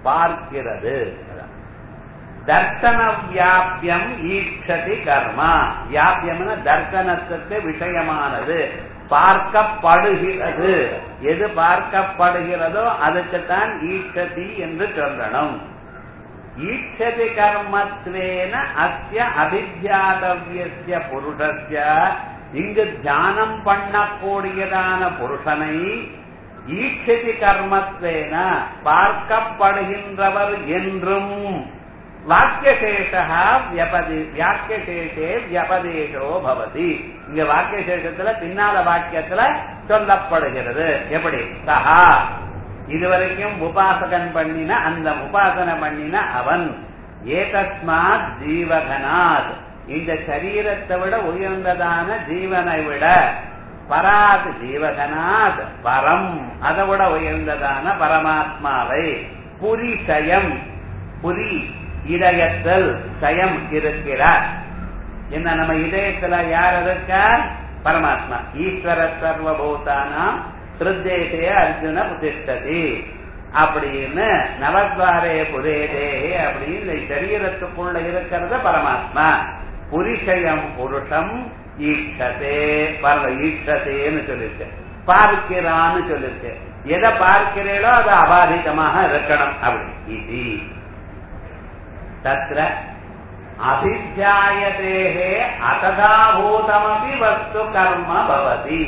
பார்க்கிறது தர்சன வியாபியம் ஈட்சதி கர்மா வியாபியம்னா தர்சனத்துக்கு விஷயமானது பார்க்கப்படுகிறது எது பார்க்கப்படுகிறதோ அதுக்குத்தான் ஈட்சதி என்று சொல்லணும் ஈட்சதி கர்மத்வேன அஸ்ய அபித்யாதவிய புருஷஸ்ய இங்கு தியானம் பண்ணக்கூடியதான புருஷனை ஈட்சதி கர்மத்வேன பார்க்கப்படுகின்றவர் என்றும் வாக்கியசேஷா வியபதி வியாக்கியசேஷே வியபதேசோ பவதி இங்க வாக்கியசேஷத்துல பின்னால வாக்கியத்துல சொல்லப்படுகிறது எப்படி சஹா இதுவரைக்கும் உபாசகன் பண்ணின அந்த உபாசனை பண்ணின அவன் ஏதஸ்மாத் ஜீவகனாத் இந்த சரீரத்தை விட உயர்ந்ததான ஜீவனை விட பராத் ஜீவகனாத் பரம் அதை விட உயர்ந்ததான பரமாத்மாவை புரிசயம் புரி இதயத்தில் சயம் இருக்கிறார் என்ன நம்ம இதயத்துல யார் இருக்கார் பரமாத்மா ஈஸ்வர சர்வபூதானாம் திருத்தேசே அர்ஜுன புதிஷ்டதி அப்படின்னு நவத்வாரே புரேதே அப்படின்னு இந்த சரீரத்துக்குள்ள இருக்கிறது பரமாத்மா புரிஷயம் புருஷம் ஈட்சதே பரவ ஈட்சதேன்னு சொல்லிருக்கு பார்க்கிறான்னு சொல்லிருக்கு எதை பார்க்கிறீர்களோ அது அபாதிதமாக இருக்கணும் அப்படி இது தத்ர அபித்தியாயதேகே அசதாபூதமபி வஸ்து கர்ம பவதி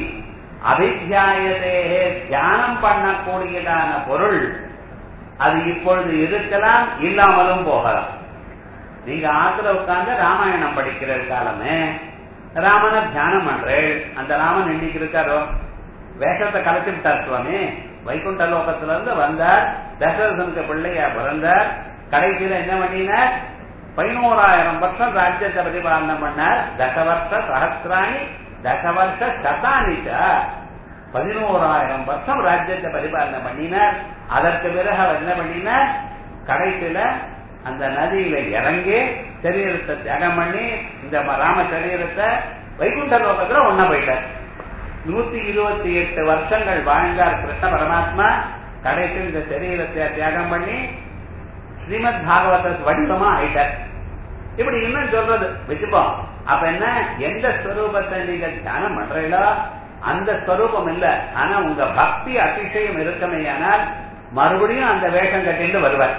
அபித்தியாயதேகே தியானம் பண்ணக்கூடியதான பொருள் அது இப்பொழுது இருக்கலாம் இல்லாமலும் போகலாம் நீங்க ஆத்துல உட்கார்ந்து ராமாயணம் படிக்கிற காலமே ராமனை தியானம் பண்றேன் அந்த ராமன் இன்னைக்கு இருக்காரோ வேஷத்தை கலைச்சு விட்டார் சுவாமி வைகுண்ட லோகத்துல இருந்து வந்தார் தசரதனுக்கு பிள்ளையா பிறந்தார் கடைசியில என்ன பண்ணினார் பதினோராயிரம் வருஷம் ராஜ்யத்தை பரிபாலனம் பண்ணார் தசவர்ஷ சகசிராணி தசவர்ஷ சதானிச்ச பதினோராயிரம் வருஷம் ராஜ்யத்தை பரிபாலனை பண்ணினார் அதற்கு பிறகு அவர் என்ன பண்ணினார் கடைசியில அந்த நதியில இறங்கி சரீரத்தை தியாகம் பண்ணி இந்த ராம சரீரத்தை வைகுண்ட லோகத்துல ஒன்ன போயிட்டார் நூத்தி இருபத்தி எட்டு வருஷங்கள் வாழ்ந்தார் கிருஷ்ண பரமாத்மா கடைசியில் இந்த சரீரத்தை தியாகம் பண்ணி ஸ்ரீமத் பாகவத வடிவமா ஆயிட்டார் இப்படி இன்னும் சொல்றது வச்சுப்போம் அப்ப என்ன எந்த ஸ்வரூபத்தை நீங்க தியானம் பண்றீங்களோ அந்த ஸ்வரூபம் இல்ல ஆனா உங்க பக்தி அதிசயம் இருக்கமே ஆனால் மறுபடியும் அந்த வேஷம் கட்டிட்டு வருவார்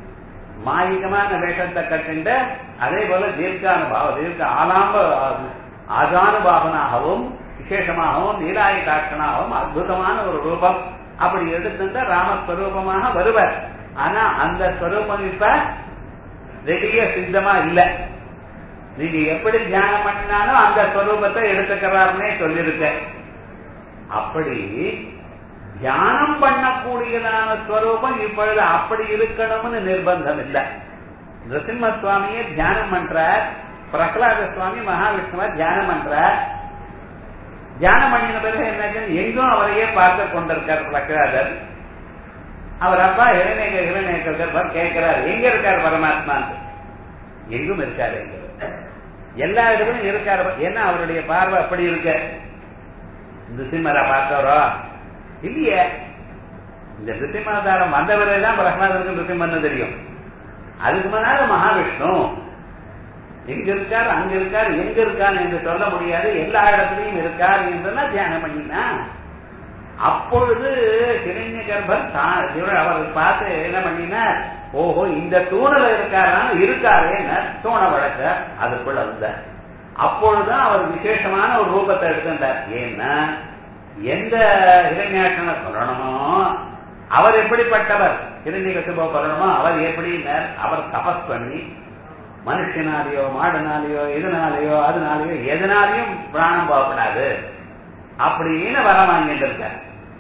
மாயிகமான வேஷத்தை கட்டிண்டு அதே போல தீர்க்கானுபாவ தீர்க்க ஆலாம்ப ஆஜானுபாவனாகவும் விசேஷமாகவும் நீலாயுதாட்சனாகவும் அற்புதமான ஒரு ரூபம் அப்படி எடுத்துட்டு ராமஸ்வரூபமாக வருவர் ஆனா அந்த ஸ்வரூபம் இப்ப ரெடிய சித்தமா இல்ல நீங்க எப்படி தியானம் பண்ணினாலும் அந்த ஸ்வரூபத்தை எடுத்துக்கிறாருன்னே சொல்லிருக்க அப்படி தியானம் பண்ணக்கூடியதான ஸ்வரூபம் இப்பொழுது அப்படி இருக்கணும்னு நிர்பந்தம் இல்ல நிருசிம்ம சுவாமியே தியானம் பண்றார் பிரகலாத சுவாமி மகாவிஷ்ணுவ தியானம் பண்றார் தியானம் பண்ணின பிறகு என்ன எங்கும் அவரையே பார்த்து கொண்டிருக்கார் பிரகலாதர் அவர் அப்பா இளைநேக இளைநேக்கர் கேட்கிறார் எங்க இருக்கார் பரமாத்மா எங்கும் இருக்காரு எங்க எல்லா இடத்துலையும் இருக்காரு ஏன்னா அவருடைய பார்வை அப்படி இருக்க நிருசிம்மரை பார்த்தவரோ இல்லையே இந்த நிருசிம்மதாரம் வந்தவரே தான் பிரகலாதருக்கு நிருசிம்மன்னு தெரியும் அதுக்கு முன்னால மகாவிஷ்ணு எங்க இருக்கார் அங்க இருக்கார் எங்க இருக்கார் என்று சொல்ல முடியாது எல்லா இடத்துலையும் இருக்கார் என்றெல்லாம் தியானம் பண்ணினா அப்பொழுது கிரண்ய கர்ப்பர் அவர் பார்த்து என்ன பண்ணினார் ஓஹோ இந்த தூணல இருக்காரா இருக்காரே தூண வழக்க அதுக்குள்ள வந்த அப்பொழுதுதான் அவர் விசேஷமான ஒரு ரூபத்தை எடுத்துட்டார் ஏன்னா எந்த இரண்யாட்சனை சொல்லணுமோ அவர் எப்படிப்பட்டவர் இரண்யகசிபோ சொல்லணுமோ அவர் எப்படின்னார் அவர் தபஸ் பண்ணி மனுஷனாலேயோ மாடுனாலேயோ இதனாலேயோ அதனாலேயோ எதனாலையும் பிராணம் போகப்படாது அப்படின்னு வர வாங்கிட்டு இருக்கார்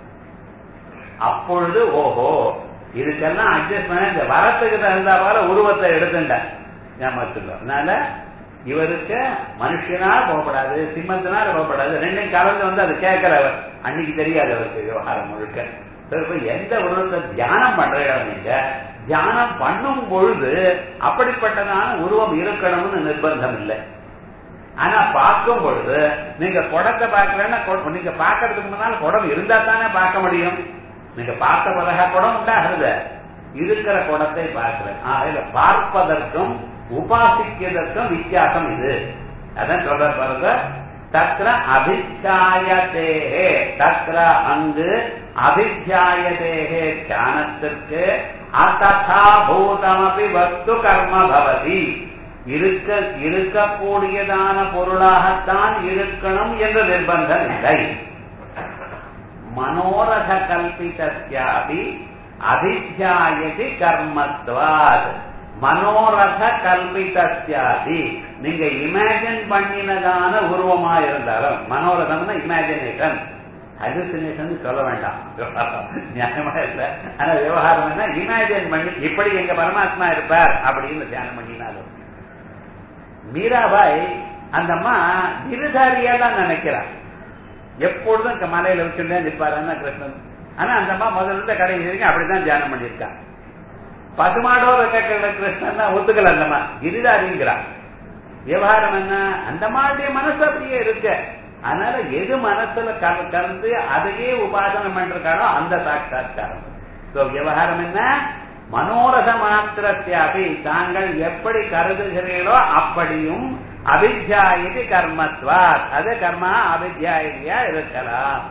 அப்பொழுது ஓஹோ இதுக்கெல்லாம் அட்ஜஸ்ட் பண்ண இந்த வரத்துக்கு தகுந்த போல உருவத்தை எடுத்துட்டார் ஞாபகத்துல அதனால இவருக்கு மனுஷனால் போகப்படாது சிம்மத்தினால் போகப்படாது ரெண்டையும் கலந்து வந்து அது கேட்கிறவர் அன்னைக்கு தெரியாது அவருக்கு விவகாரம் முழுக்க எந்த உருவத்தை தியானம் பண்றீங்க நீங்க தியானம் பண்ணும் பொழுது அப்படிப்பட்டதான உருவம் இருக்கணும்னு நிர்பந்தம் இல்லை ஆனா பார்க்கும் பொழுது நீங்க குடத்தை பார்க்கலன்னா நீங்க பாக்கிறதுக்கு முன்னால குடம் இருந்தா தானே பார்க்க முடியும் நீங்க பார்த்த பிறகு குடம் உண்டாகிறது இருக்கிற குடத்தை பார்க்கிறேன் அதுல பார்ப்பதற்கும் உபாசிக்கிறதற்கும் வித்தியாசம் இது அதான் சொல்ற பாருங்க தத்ர அபித்தியாயதேகே தத்ர அங்கு அபித்தியாயதேகே தியானத்திற்கு அத்ததா பூதமபி வஸ்து கர்ம பவதி இருக்க இருக்கக்கூடியதான பொருளாகத்தான் இருக்கணும் என்ற நிர்பந்தம் இல்லை மனோரத கல்பித்தாபி அபித்தியாயதி கர்மத்வாத் மனோரத கல்பித்தாபி நீங்க இமேஜின் பண்ணினதான உருவமா இருந்தாலும் மனோரதம்னா இமேஜினேஷன் ஹலுசினேஷன் சொல்ல வேண்டாம் நியாயமா இல்ல ஆனா விவகாரம் என்ன இமேஜின் பண்ணி இப்படி எங்க பரமாத்மா இருப்பார் அப்படின்னு தியானம் பண்ணினாலும் மீராபாய் அந்த அம்மா இருதாரியா தான் நினைக்கிறார் எப்பொழுதும் இங்க மலையில வச்சுட்டே நிற்பாருன்னா கிருஷ்ணன் ஆனா அந்த அம்மா முதல்ல இருந்து கடைசி வரைக்கும் அப்படிதான் தியானம் பண்ணியிருக்கா பசுமாடோட கேட்கிற கிருஷ்ணன் தான் ஒத்துக்கல அந்த அம்மா இருதாரிங்கிறான் விவகாரம் என்ன அந்த மாதிரி மனசு அப்படியே இருக்கு அதனால எது மனசுல கல- கலந்து அதையே உபாசனம் பண்றாரோ அந்த சாட்சாத்காரம் சோ விவகாரம் என்ன மனோரத மாத்திரத்தியாகி தாங்கள் எப்படி கருதுகிறீர்களோ அப்படியும் அபித்தியாயதி கர்மத்வாத் அது கர்மா அபித்தியாயியா இருக்கலாம்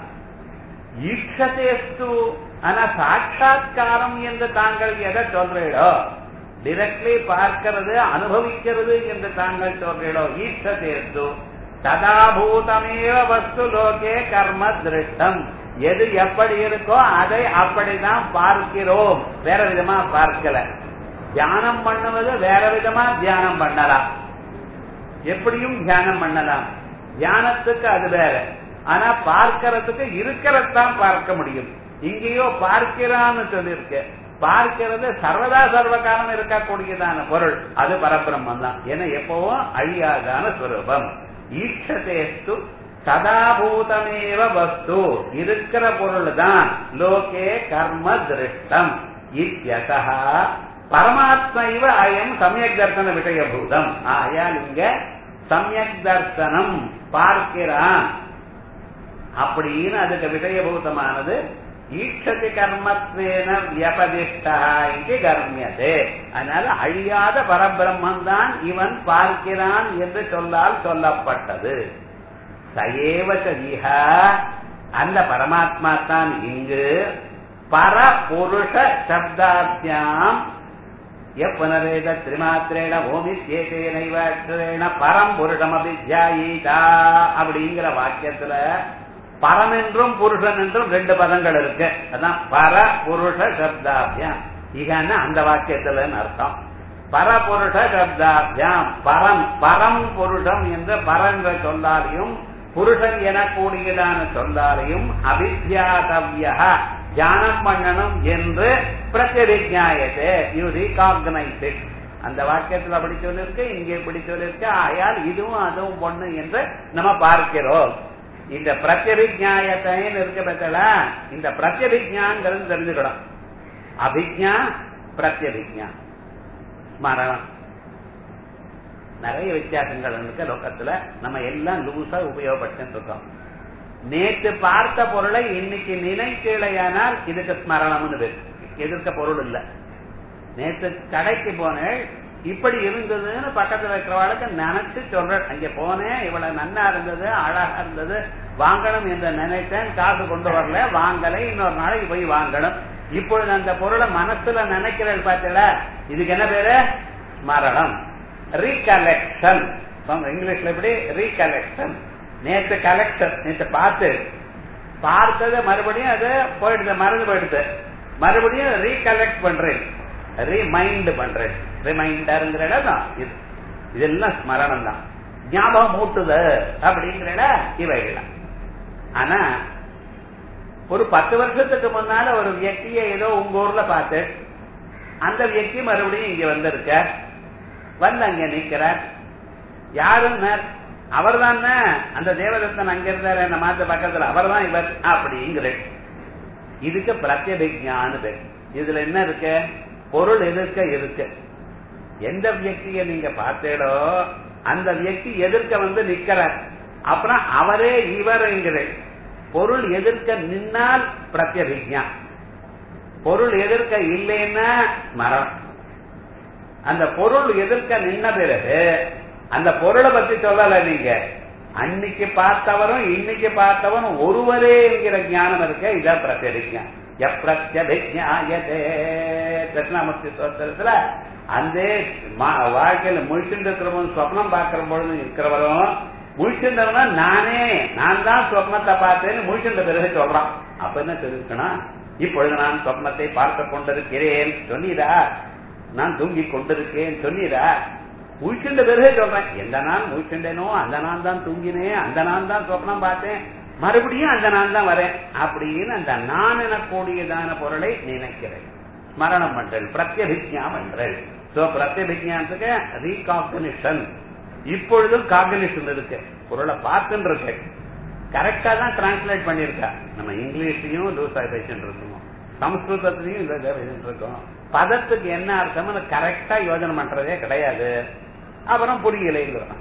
ஈக்ஷதேஸ்து ஆனா சாட்சாத்காரம் என்று தாங்கள் எதை சொல்றீங்களோ டிரெக்ட்லி பார்க்கிறது அனுபவிக்கிறது என்று தாங்கள் சொல்றீங்களோ ஈக்ஷதேஸ்து ததாபூதமேவ வஸ்து லோகே கர்ம திருஷ்டம் எது எப்படி இருக்கோ அதை அப்படிதான் பார்க்கிறோம் வேற விதமா பார்க்கல தியானம் பண்ணுவது வேற விதமா தியானம் பண்ணலாம் எப்படியும் தியானம் பண்ணலாம் தியானத்துக்கு அது வேற ஆனா பார்க்கறதுக்கு இருக்கிறதான் பார்க்க முடியும் இங்கேயோ பார்க்கிறான்னு சொல்லியிருக்கு பார்க்கிறது சர்வதா சர்வகாலம் இருக்கக்கூடியதான பொருள் அது பரபிரம்மம் தான் ஏன்னா எப்பவும் அழியாதான ஸ்வரூபம் ஈட்சதேஸ்து சதாபூதமேவ வஸ்து இருக்கிற பொருள் தான் லோகே கர்ம திருஷ்டம் இத்தியதா பரமாத்மைவ அயம் சமயக் தர்சன விஷயபூதம் ஆயால் இங்க சமயக் தர்சனம் பார்க்கிறான் அப்படின்னு அதுக்கு விஷயபூதமானது ஈட்சதி கர்மத்வேன வியபதிஷ்டா இது கர்மியதே அதனால அழியாத பரபிரம்மன் தான் இவன் பார்க்கிறான் என்று சொல்லால் சொல்லப்பட்டது சயேவச்ச இஹ அந்த பரமாத்மா தான் இங்கு பரபுருஷ சப்தாத்தியாம் புனரேத திரிமாத்திரேன ஓமித்யேதேனைவ அக்ஷரேண பரம் புருஷம் அபித்யாயீதா அப்படிங்கிற வாக்கியத்துல பரம் என்றும் புருஷன் என்றும் ரெண்டு பதங்கள் இருக்கு அதான் பர புருஷ சப்தாபியாம் இகன்னா அந்த வாக்கியத்துலன்னு அர்த்தம் பரபுருஷ சப்தாபியாம் பரம் பரம் புருஷம் என்ற பரன்ற சொல்லாலையும் புருஷன் எனக்கூடியதான சொல்லாலையும் அவித்யாதவ்ய தியானம் பண்ணணும் என்று பிரத்யபிஜாயத்தை யூ ரீகாக்னைஸ் இட் அந்த வாக்கியத்துல அப்படி சொல்லிருக்கு இங்கே இப்படி சொல்லிருக்கு ஆயால் இதுவும் அதுவும் பொண்ணு என்று நம்ம பார்க்கிறோம் இந்த பிரத்யபிஜாயத்தைன்னு இருக்க பத்தல இந்த பிரத்யபிஜாங்கிறது தெரிஞ்சுக்கணும் அபிஜா பிரத்யபிஜா ஸ்மரணம் நிறைய வித்தியாசங்கள் இருக்கு லோகத்துல நம்ம எல்லாம் லூசா உபயோகப்படுத்திட்டு இருக்கோம் நேற்று பார்த்த பொருளை இன்னைக்கு நினைக்கலையானால் இதுக்கு ஸ்மரணம்னு பேர் எதிர்க்க பொருள் இல்ல நேற்று கடைக்கு போனேன் இப்படி இருந்ததுன்னு பக்கத்துல இருக்கிறவளுக்கு நினைச்சு சொல்றேன் அங்க போனேன் இவ்வளவு நன்னா இருந்தது அழகா இருந்தது வாங்கணும் என்று நினைத்தேன் காசு கொண்டு வரல வாங்கலை இன்னொரு நாளைக்கு போய் வாங்கணும் இப்பொழுது அந்த பொருளை மனசுல நினைக்கிறேன் பார்த்தல இதுக்கு என்ன பேரு ஸ்மரணம் ரீகலெக்ஷன் இங்கிலீஷ்ல எப்படி ரீகலெக்ஷன் நேற்று கலெக்ஷன் நேற்று பார்த்து பார்த்தது மறுபடியும் அது போயிடுது மறந்து போயிடுது மறுபடியும் ரீகலெக்ட் பண்றேன் ரீமைண்ட் பண்றேன் ரிமைண்டருங்கிற இடம் தான் இது இதெல்லாம் ஸ்மரணம் தான் ஞாபகம் மூட்டுது அப்படிங்கிற இடம் இவைகள் ஆனா ஒரு பத்து வருஷத்துக்கு முன்னால ஒரு வியக்திய ஏதோ உங்க ஊர்ல பார்த்து அந்த வியக்தி மறுபடியும் இங்க வந்திருக்க வந்து அங்க நிக்கிறார் யாரும் அவர் தான் அந்த தேவதத்தன் அங்க இருந்தாரு என்ன மாத்த பக்கத்துல அவர் தான் இவர் அப்படிங்கிற இதுக்கு பிரத்யபிஜான்னு பேர் இதுல என்ன இருக்கு பொருள் எதிர்க்க இருக்கு எந்த வியக்திய நீங்க பார்த்தீடோ அந்த வியக்தி எதிர்க்க வந்து நிக்கிறார் அப்புறம் அவரே இவருங்கிற பொருள் எதிர்க்க நின்னால் பிரத்யபிஜா பொருள் எதிர்க்க இல்லைன்னா மரணம் அந்த பொருள் எதிர்க்க நின்ன பிறகு அந்த பொருளை பத்தி சொல்லல நீங்க அன்னைக்கு பார்த்தவரும் இன்னைக்கு பார்த்தவரும் ஒருவரே என்கிற ஞானம் இருக்க இதான் பிரத்யபிஜா எப்பிரத்யபிஜாயதே தட்சிணாமூர்த்தி சோத்திரத்துல அந்த வாழ்க்கையில முழிச்சுட்டு இருக்கிறவன் சொப்னம் பார்க்கிற பொழுது இருக்கிறவரும் முழிச்சிருந்தவனா நானே நான் தான் சொப்னத்தை பார்த்தேன்னு முழிச்சிருந்த பிறகு சொல்றான் அப்ப என்ன தெரிவிக்கணும் இப்பொழுது நான் சொப்னத்தை பார்த்து கொண்டிருக்கிறேன் சொன்னீரா நான் தூங்கி கொண்டிருக்கேன் சொன்னீரா முழிச்சிருந்த பிறகு சொல்றேன் எந்த நான் முழிச்சுண்டேனோ அந்த நான் தான் தூங்கினேன் அந்த நான் தான் சொப்னம் பார்த்தேன் மறுபடியும் அந்த நான் தான் வரேன் அப்படின்னு அந்த நான் எனக்கூடியதான பொருளை நினைக்கிறேன் ஸ்மரணம் பண்றேன் பிரத்யபிஜா பண்றேன் சோ பிரத்யபிஜானத்துக்கு ரீகாக்னிஷன் இப்பொழுதும் காக்னிஷன் இருக்கு பொருளை பார்த்துன்னு இருக்கு கரெக்டா தான் டிரான்ஸ்லேட் பண்ணிருக்கா நம்ம இங்கிலீஷ்லயும் லூசாய்பேஷன் இருக்கும் சம்ஸ்கிருதத்திலையும் இருக்கும் பதத்துக்கு என்ன அர்த்தம் கரெக்டா யோஜனை பண்றதே கிடையாது அப்புறம் புரியலை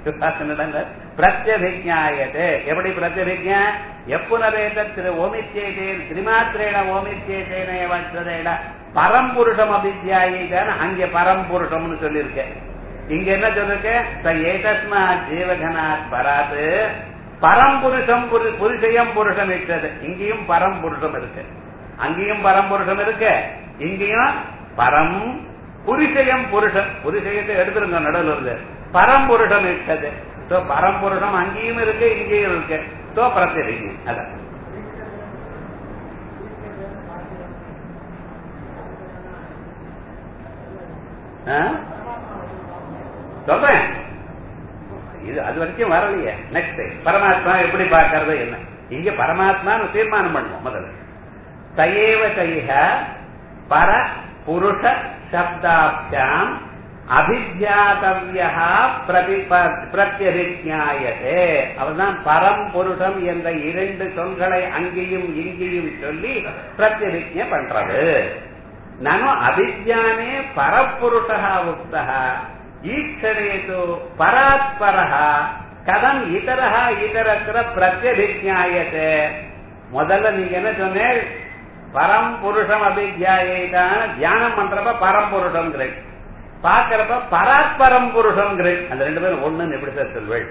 பிரத்யபிஜாயதே எப்படி பிரத்யபிஜா எப்புனரேத திரு ஓமித்யேதேன் திரிமாத்திரேன ஓமித்யேதேன வச்சதேட பரம்புருஷம் அபித்யாயிதான் அங்கே பரம்புருஷம்னு சொல்லியிருக்கேன் இங்க என்ன சொல்லிருக்க ஏதஸ்மா ஜீவகனாத் பராது பரம்புருஷம் புருஷயம் புருஷம் இட்டது இங்கேயும் பரம்புருஷம் இருக்கு அங்கேயும் பரம்புருஷம் இருக்கு இங்கேயும் பரம் புருஷயம் புருஷன் புருஷயத்தை எடுத்துருங்க நடுவில் இருந்து பரம்புருஷம் இட்டது சோ பரம்புருஷம் அங்கேயும் இருக்கு இங்கேயும் இருக்கு சோ பிரத்யேகம் அதான் சொல்றேன் இது அது வரைக்கும் வரலையே நெக்ஸ்ட் பரமாத்மா எப்படி பார்க்கறது என்ன இங்க பரமாத்மான்னு தீர்மானம் பண்ணுவோம் முதல்ல தயேவ தைக பர புருஷ சப்தாப்தாம் அபிஜாதவியா பிரத்யபிஜாயதே அவர்தான் பரம் புருஷம் என்ற இரண்டு சொல்களை அங்கேயும் இங்கேயும் சொல்லி பிரத்யபிஜ பண்றது நானும் அபிஜானே பரப்புருஷா உக்தா ஈக்ஷரேது பராத்பரः கதம் இதரः இதரத்திர பிரத்யபிஜாயத்தே முதல்ல நீங்க என்ன சொன்னேன் பரம்புருஷம் அபிஜாயிட்டான தியானம் பண்றப்ப பரம்புருஷம் பாக்குறப்ப பராத்பரம் புருஷம் அந்த ரெண்டு பேரும் ஒண்ணுன்னு எப்படி சார் சொல்வேள்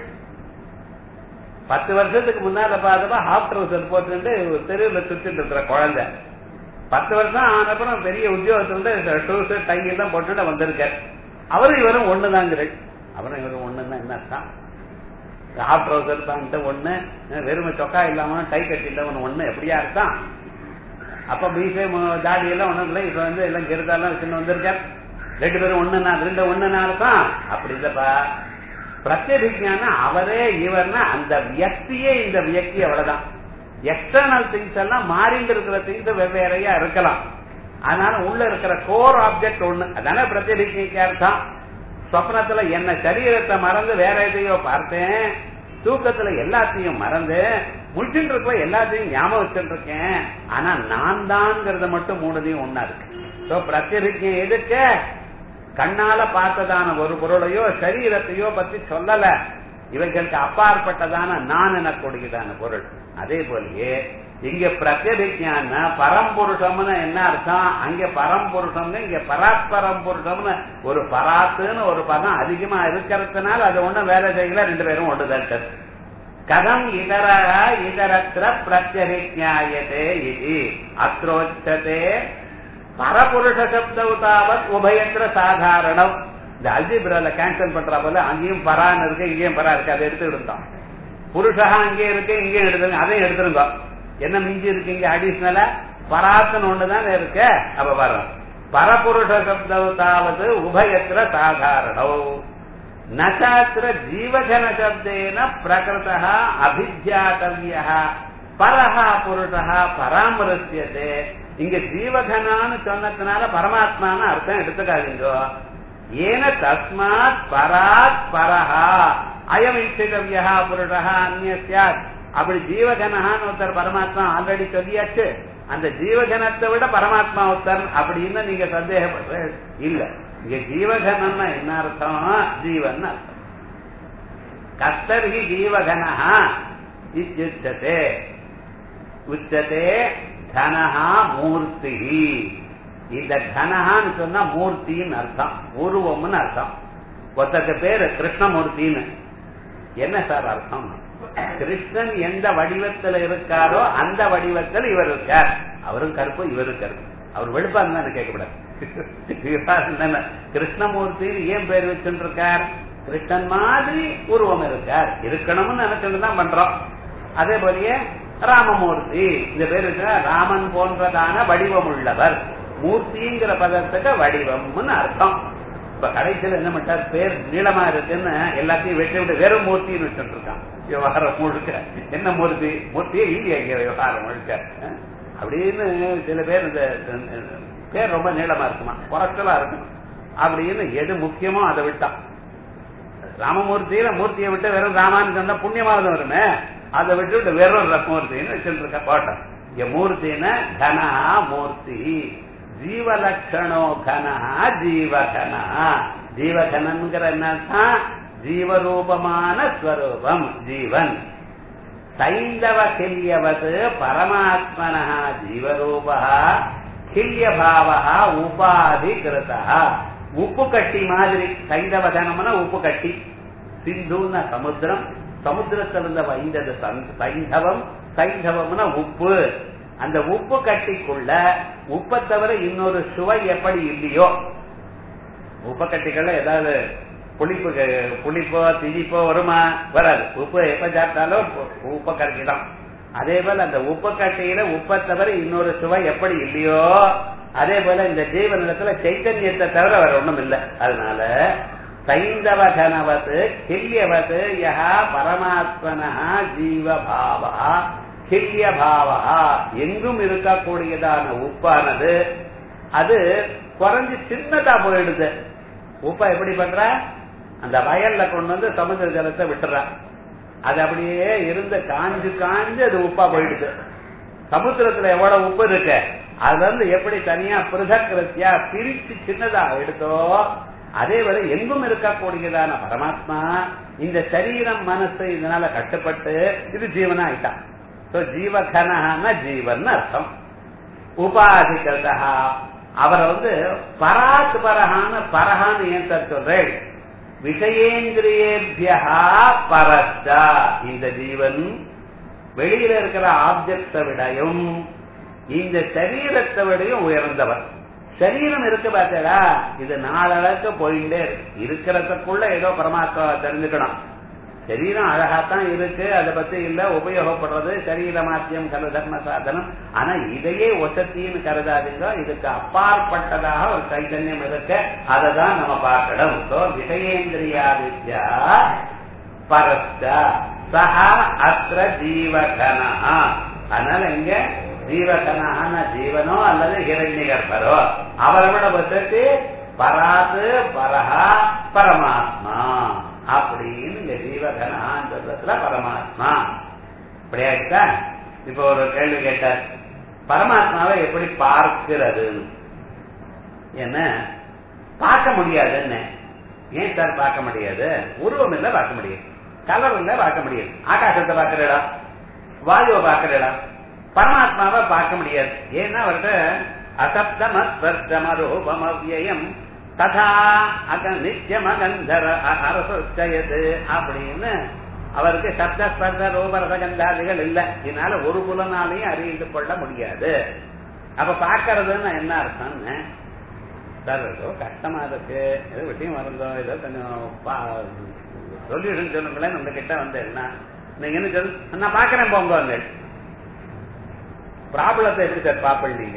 பத்து வருஷத்துக்கு முன்னால பார்த்தப்ப ஹாஃப் ட்ரௌசர் போட்டு தெருவில் சுத்திட்டு இருக்கிற குழந்தை பத்து வருஷம் ஆனப்புறம் பெரிய உத்தியோகத்துல ட்ரௌசர் டை எல்லாம் போட்டுட்டு வந்திருக்காரு அவரும் இவரும் ஒண்ணுதாங்கிறேன் அவரும் இவரும் ஒண்ணுன்னா என்ன அர்த்தம் ஹாஃப் ட்ரௌசர் பேண்ட் ஒண்ணு வெறுமை சொக்கா இல்லாம டை கட்டி இல்லாம ஒண்ணு எப்படியா இருக்கான் அப்ப மீசை தாடி எல்லாம் ஒண்ணும் இல்லை இப்ப வந்து எல்லாம் கெருதாலாம் சின்ன வந்திருக்கார் ரெண்டு பேரும் ஒண்ணுனா ரெண்டு ஒண்ணுனா இருக்கும் அப்படி இல்லப்பா பிரத்யபிஜான அவரே இவர்னா அந்த வியக்தியே இந்த வியக்தி அவ்வளவுதான் எக்ஸ்டர்னல் திங்ஸ் எல்லாம் மாறிட்டு இருக்கிற திங்ஸ் வெவ்வேறையா இருக்கலாம் அதனால உள்ள இருக்கிற கோர் ஆப்ஜெக்ட் ஒண்ணு அதான பிரத்யபிஜைக்கு அர்த்தம் சொப்னத்துல என்ன சரீரத்தை மறந்து வேற எதையோ பார்த்தேன் தூக்கத்துல எல்லாத்தையும் மறந்து முடிச்சுட்டு இருக்க எல்லாத்தையும் ஞாபகம் வச்சுட்டு இருக்கேன் ஆனா நான் தான்ங்கிறத மட்டும் மூணுதையும் ஒன்னா இருக்கு சோ பிரத்யபிஜை எதுக்கு கண்ணால பார்த்ததான ஒரு பொருளையோ சரீரத்தையோ பத்தி சொல்லல இவைகளுக்கு அப்பாற்பட்டதான நான் எனக்கூடியதான பொருள் அதே போலயே இங்க பிரத்யபிஜான பரம்புருஷம்னு என்ன அர்த்தம் அங்க பரம்புருஷம்னு இங்க பராத்பரம் புருஷம்னு ஒரு பராத்துன்னு ஒரு பதம் அதிகமா இருக்கிறதுனால அது ஒண்ணும் வேலை செய்யல ரெண்டு பேரும் ஒன்றுதான் கதம் இதர இதரத்திர பிரத்யபிஜாயதே இது அத்ரோச்சதே பரபுருஷ சப்தம் தாவத் உபயத்திர சாதாரணம் இந்த அல்ஜிபிரால கேன்சல் பண்ற போல அங்கேயும் பரான்னு இருக்கு இங்கேயும் பரா இருக்கு அதை எடுத்து எடுத்தோம் புருஷா அங்கே இருக்கு இங்கேயும் எடுத்துருங்க அதையும் எடுத்துருங்க என்ன மிஞ்சி இருக்கு இங்க அடிஷனலா பராத்துன்னு ஒண்ணுதான் இருக்கு அப்ப பாருங்க பரபுருஷ சப்தம் தாவது உபயத்திர சாதாரணோ நசாத்திர ஜீவஜன சப்தேன பிரகிருத அபிஜாத்தவிய பரஹா புருஷா பராமரிசியதே இங்க ஜீவகனான்னு சொன்னதுனால பரமாத்மான்னு அர்த்தம் எடுத்துக்காதீங்க ஏன தஸ்மாத் பராத் பரஹா அயம் இஷ்டவியா புருஷா அந்நிய சாத் அப்படி ஜீவகனஹான்னு ஒருத்தர் பரமாத்மா ஆல்ரெடி சொல்லியாச்சு அந்த ஜீவகனத்தை விட பரமாத்மா ஒருத்தர் அப்படின்னு நீங்க சந்தேகப்படுற இல்ல இங்க ஜீவகனா என்ன அர்த்தம் ஜீவன் அர்த்தம் கத்தர்கி ஜீவகனஹா இத்தியுச்சதே உச்சதே தனஹா மூர்த்தி இந்த கனகான்னு சொன்னா மூர்த்தின்னு அர்த்தம் உருவம்னு அர்த்தம் ஒருத்தருக்கு பேரு கிருஷ்ணமூர்த்தின்னு என்ன சார் அர்த்தம் கிருஷ்ணன் எந்த வடிவத்துல இருக்காரோ அந்த வடிவத்தில் இவர் இருக்கார் அவரும் கருப்பு இவரும் கருப்பு அவர் வெளுப்பா இருந்தா கேட்கக்கூடாது கிருஷ்ணமூர்த்தி ஏன் பேர் வச்சுட்டு இருக்கார் கிருஷ்ணன் மாதிரி உருவம் இருக்கார் இருக்கணும்னு நினைச்சுட்டு தான் பண்றோம் அதே போலயே ராமமூர்த்தி இந்த பேர் வச்சா ராமன் போன்றதான வடிவம் உள்ளவர் மூர்த்திங்கிற பதத்துக்கு வடிவம்னு அர்த்தம் இப்ப கடைசியில் என்ன பண்ணார் பேர் நீளமா இருக்குன்னு எல்லாத்தையும் வெட்டி விட்டு வெறும் மூர்த்தின்னு வச்சுட்டு இருக்கான் விவகாரம் முழுக்க என்ன மூர்த்தி மூர்த்தியே இல்லையா இங்க விவகாரம் முழுக்க அப்படின்னு சில பேர் இந்த பேர் ரொம்ப நீளமா இருக்குமா குறைச்சலா இருக்கணும் அப்படின்னு எது முக்கியமோ அதை விட்டான் ராமமூர்த்தியில மூர்த்தியை விட்டு வெறும் ராமான்னு சொன்னா புண்ணியமாவது வருமே அதை விட்டு விட்டு வெறும் மூர்த்தின்னு வச்சுட்டு இருக்க போட்டோம் இங்க மூர்த்தின கனா மூர்த்தி ஜீவலட்சணோ கனா ஜீவகனா ஜீவகனங்கிற என்ன ஜீவரூபமான ஸ்வரூபம் ஜீவன் சைந்தவ கில்யவத் பரமாத்மன ஜீவரூபா கில்யபாவா உபாதி கிருதா உப்பு கட்டி மாதிரி சைந்தவ தனம்னா உப்பு கட்டி சிந்துன்னா சமுத்திரம் சமுத்திரத்தில் இருந்த வைந்தது சைந்தவம் சைந்தவம்னா உப்பு அந்த உப்பு கட்டிக்குள்ள உப்பை தவிர இன்னொரு சுவை எப்படி இல்லையோ உப்பு கட்டிக்கள்ல ஏதாவது புளிப்பு புளிப்போ திதிப்போ வருமா வராது உப்பு எப்ப சாப்பிட்டாலும் உப்பை கரைக்கிதான் அதே போல அந்த உப்பு கட்டியில உப்பை தவிர இன்னொரு சுவை எப்படி இல்லையோ அதே போல இந்த ஜீவனிடத்துல சைத்தன்யத்தை தவிர வேற ஒண்ணும் இல்லை அதனால சைந்தவகனவத் கில்யவத் யஹா பரமாத்மனா ஜீவபாவா கில்ய பாவா எங்கும் இருக்கக்கூடியதான உப்பானது அது குறைஞ்சு சின்னதா போயிடுது உப்பை எப்படி பண்ற அந்த வயல்ல கொண்டு வந்து சமுதிர ஜலத்தை விட்டுற அது அப்படியே இருந்து காஞ்சு காஞ்சு அது உப்பா போயிடுது சமுத்திரத்துல எவ்வளவு உப்பு இருக்கு அது வந்து எப்படி தனியா பிருதக்கிருத்தியா பிரிச்சு சின்னதா எடுத்தோ அதே போல எங்கும் இருக்கக்கூடியதான பரமாத்மா இந்த சரீரம் மனசு இதனால கட்டுப்பட்டு இது ஜீவனா ஆயிட்டான் ஜீவகனா ஜீவன் அர்த்தம் உபாதிகதா அவரை வந்து பராத் பரஹான பரஹான்னு ஏன் சார் சொல்றேன் விஷயேந்திரியேபியா பரஸ்டா இந்த ஜீவன் வெளியில இருக்கிற ஆப்ஜெக்ட விடையும் இந்த சரீரத்தை விடையும் உயர்ந்தவர் சரீரம் இருக்கு பார்த்தா இது நாளளவுக்கு போயிட்டே இருக்கு இருக்கிறதுக்குள்ள ஏதோ பரமாத்மாவை தெரிஞ்சுக்கணும் சரீரம் அழகாத்தான் இருக்கு அதை பத்தி இல்ல உபயோகப்படுறது சரீர மாத்தியம் கல தர்ம சாதனம் ஆனா இதையே ஒசத்தின்னு கருதாதீங்க இதுக்கு அப்பாற்பட்டதாக ஒரு சைத்தன்யம் இருக்கு அதை தான் நம்ம பார்க்கணும் சோ விஷயேந்திரியா வித்யா பரஸ்ட சஹா அத்திர ஜீவகனா அதனால இங்க ஜீவகனான ஜீவனோ அல்லது ஹிரண்ய கர்ப்பரோ அவரை விட வசதி பராது பரஹா பரமாத்மா அப்படின்னு இந்த ஜீவகனான்னு சொல்றதுல பரமாத்மா இப்படியாச்சா இப்ப ஒரு கேள்வி கேட்டார் பரமாத்மாவை எப்படி பார்க்கிறது என்ன பார்க்க முடியாதுன்னு ஏன் சார் பார்க்க முடியாது உருவம் இல்ல பார்க்க முடியாது கலர் இல்ல பார்க்க முடியாது ஆகாசத்தை பார்க்கிற இடம் வாயுவை பார்க்கிற இடம் பரமாத்மாவை பார்க்க முடியாது ஏன்னா அவர்கிட்ட அசப்தமஸ்வர்த்தமரூபம் அவ்யயம் ததா அக நித்தியம் அகந்தர அரசயது அப்படின்னு அவருக்கு சப்தஸ்பர்த ரூபரசகந்தாதிகள் இல்ல இதனால ஒரு புலனாலையும் அறிந்து கொள்ள முடியாது அப்ப பாக்குறதுன்னு என்ன அர்த்தம்னு சார் ஏதோ கஷ்டமா இருக்கு ஏதோ விஷயம் மறந்தோம் ஏதோ கொஞ்சம் சொல்யூஷன் சொல்லுங்களேன் உங்க கிட்ட வந்து என்ன நீங்க என்ன சொல்லு நான் பாக்குறேன் போங்க வந்து ப்ராப்ளத்தை எப்படி சார் பாப்பீங்க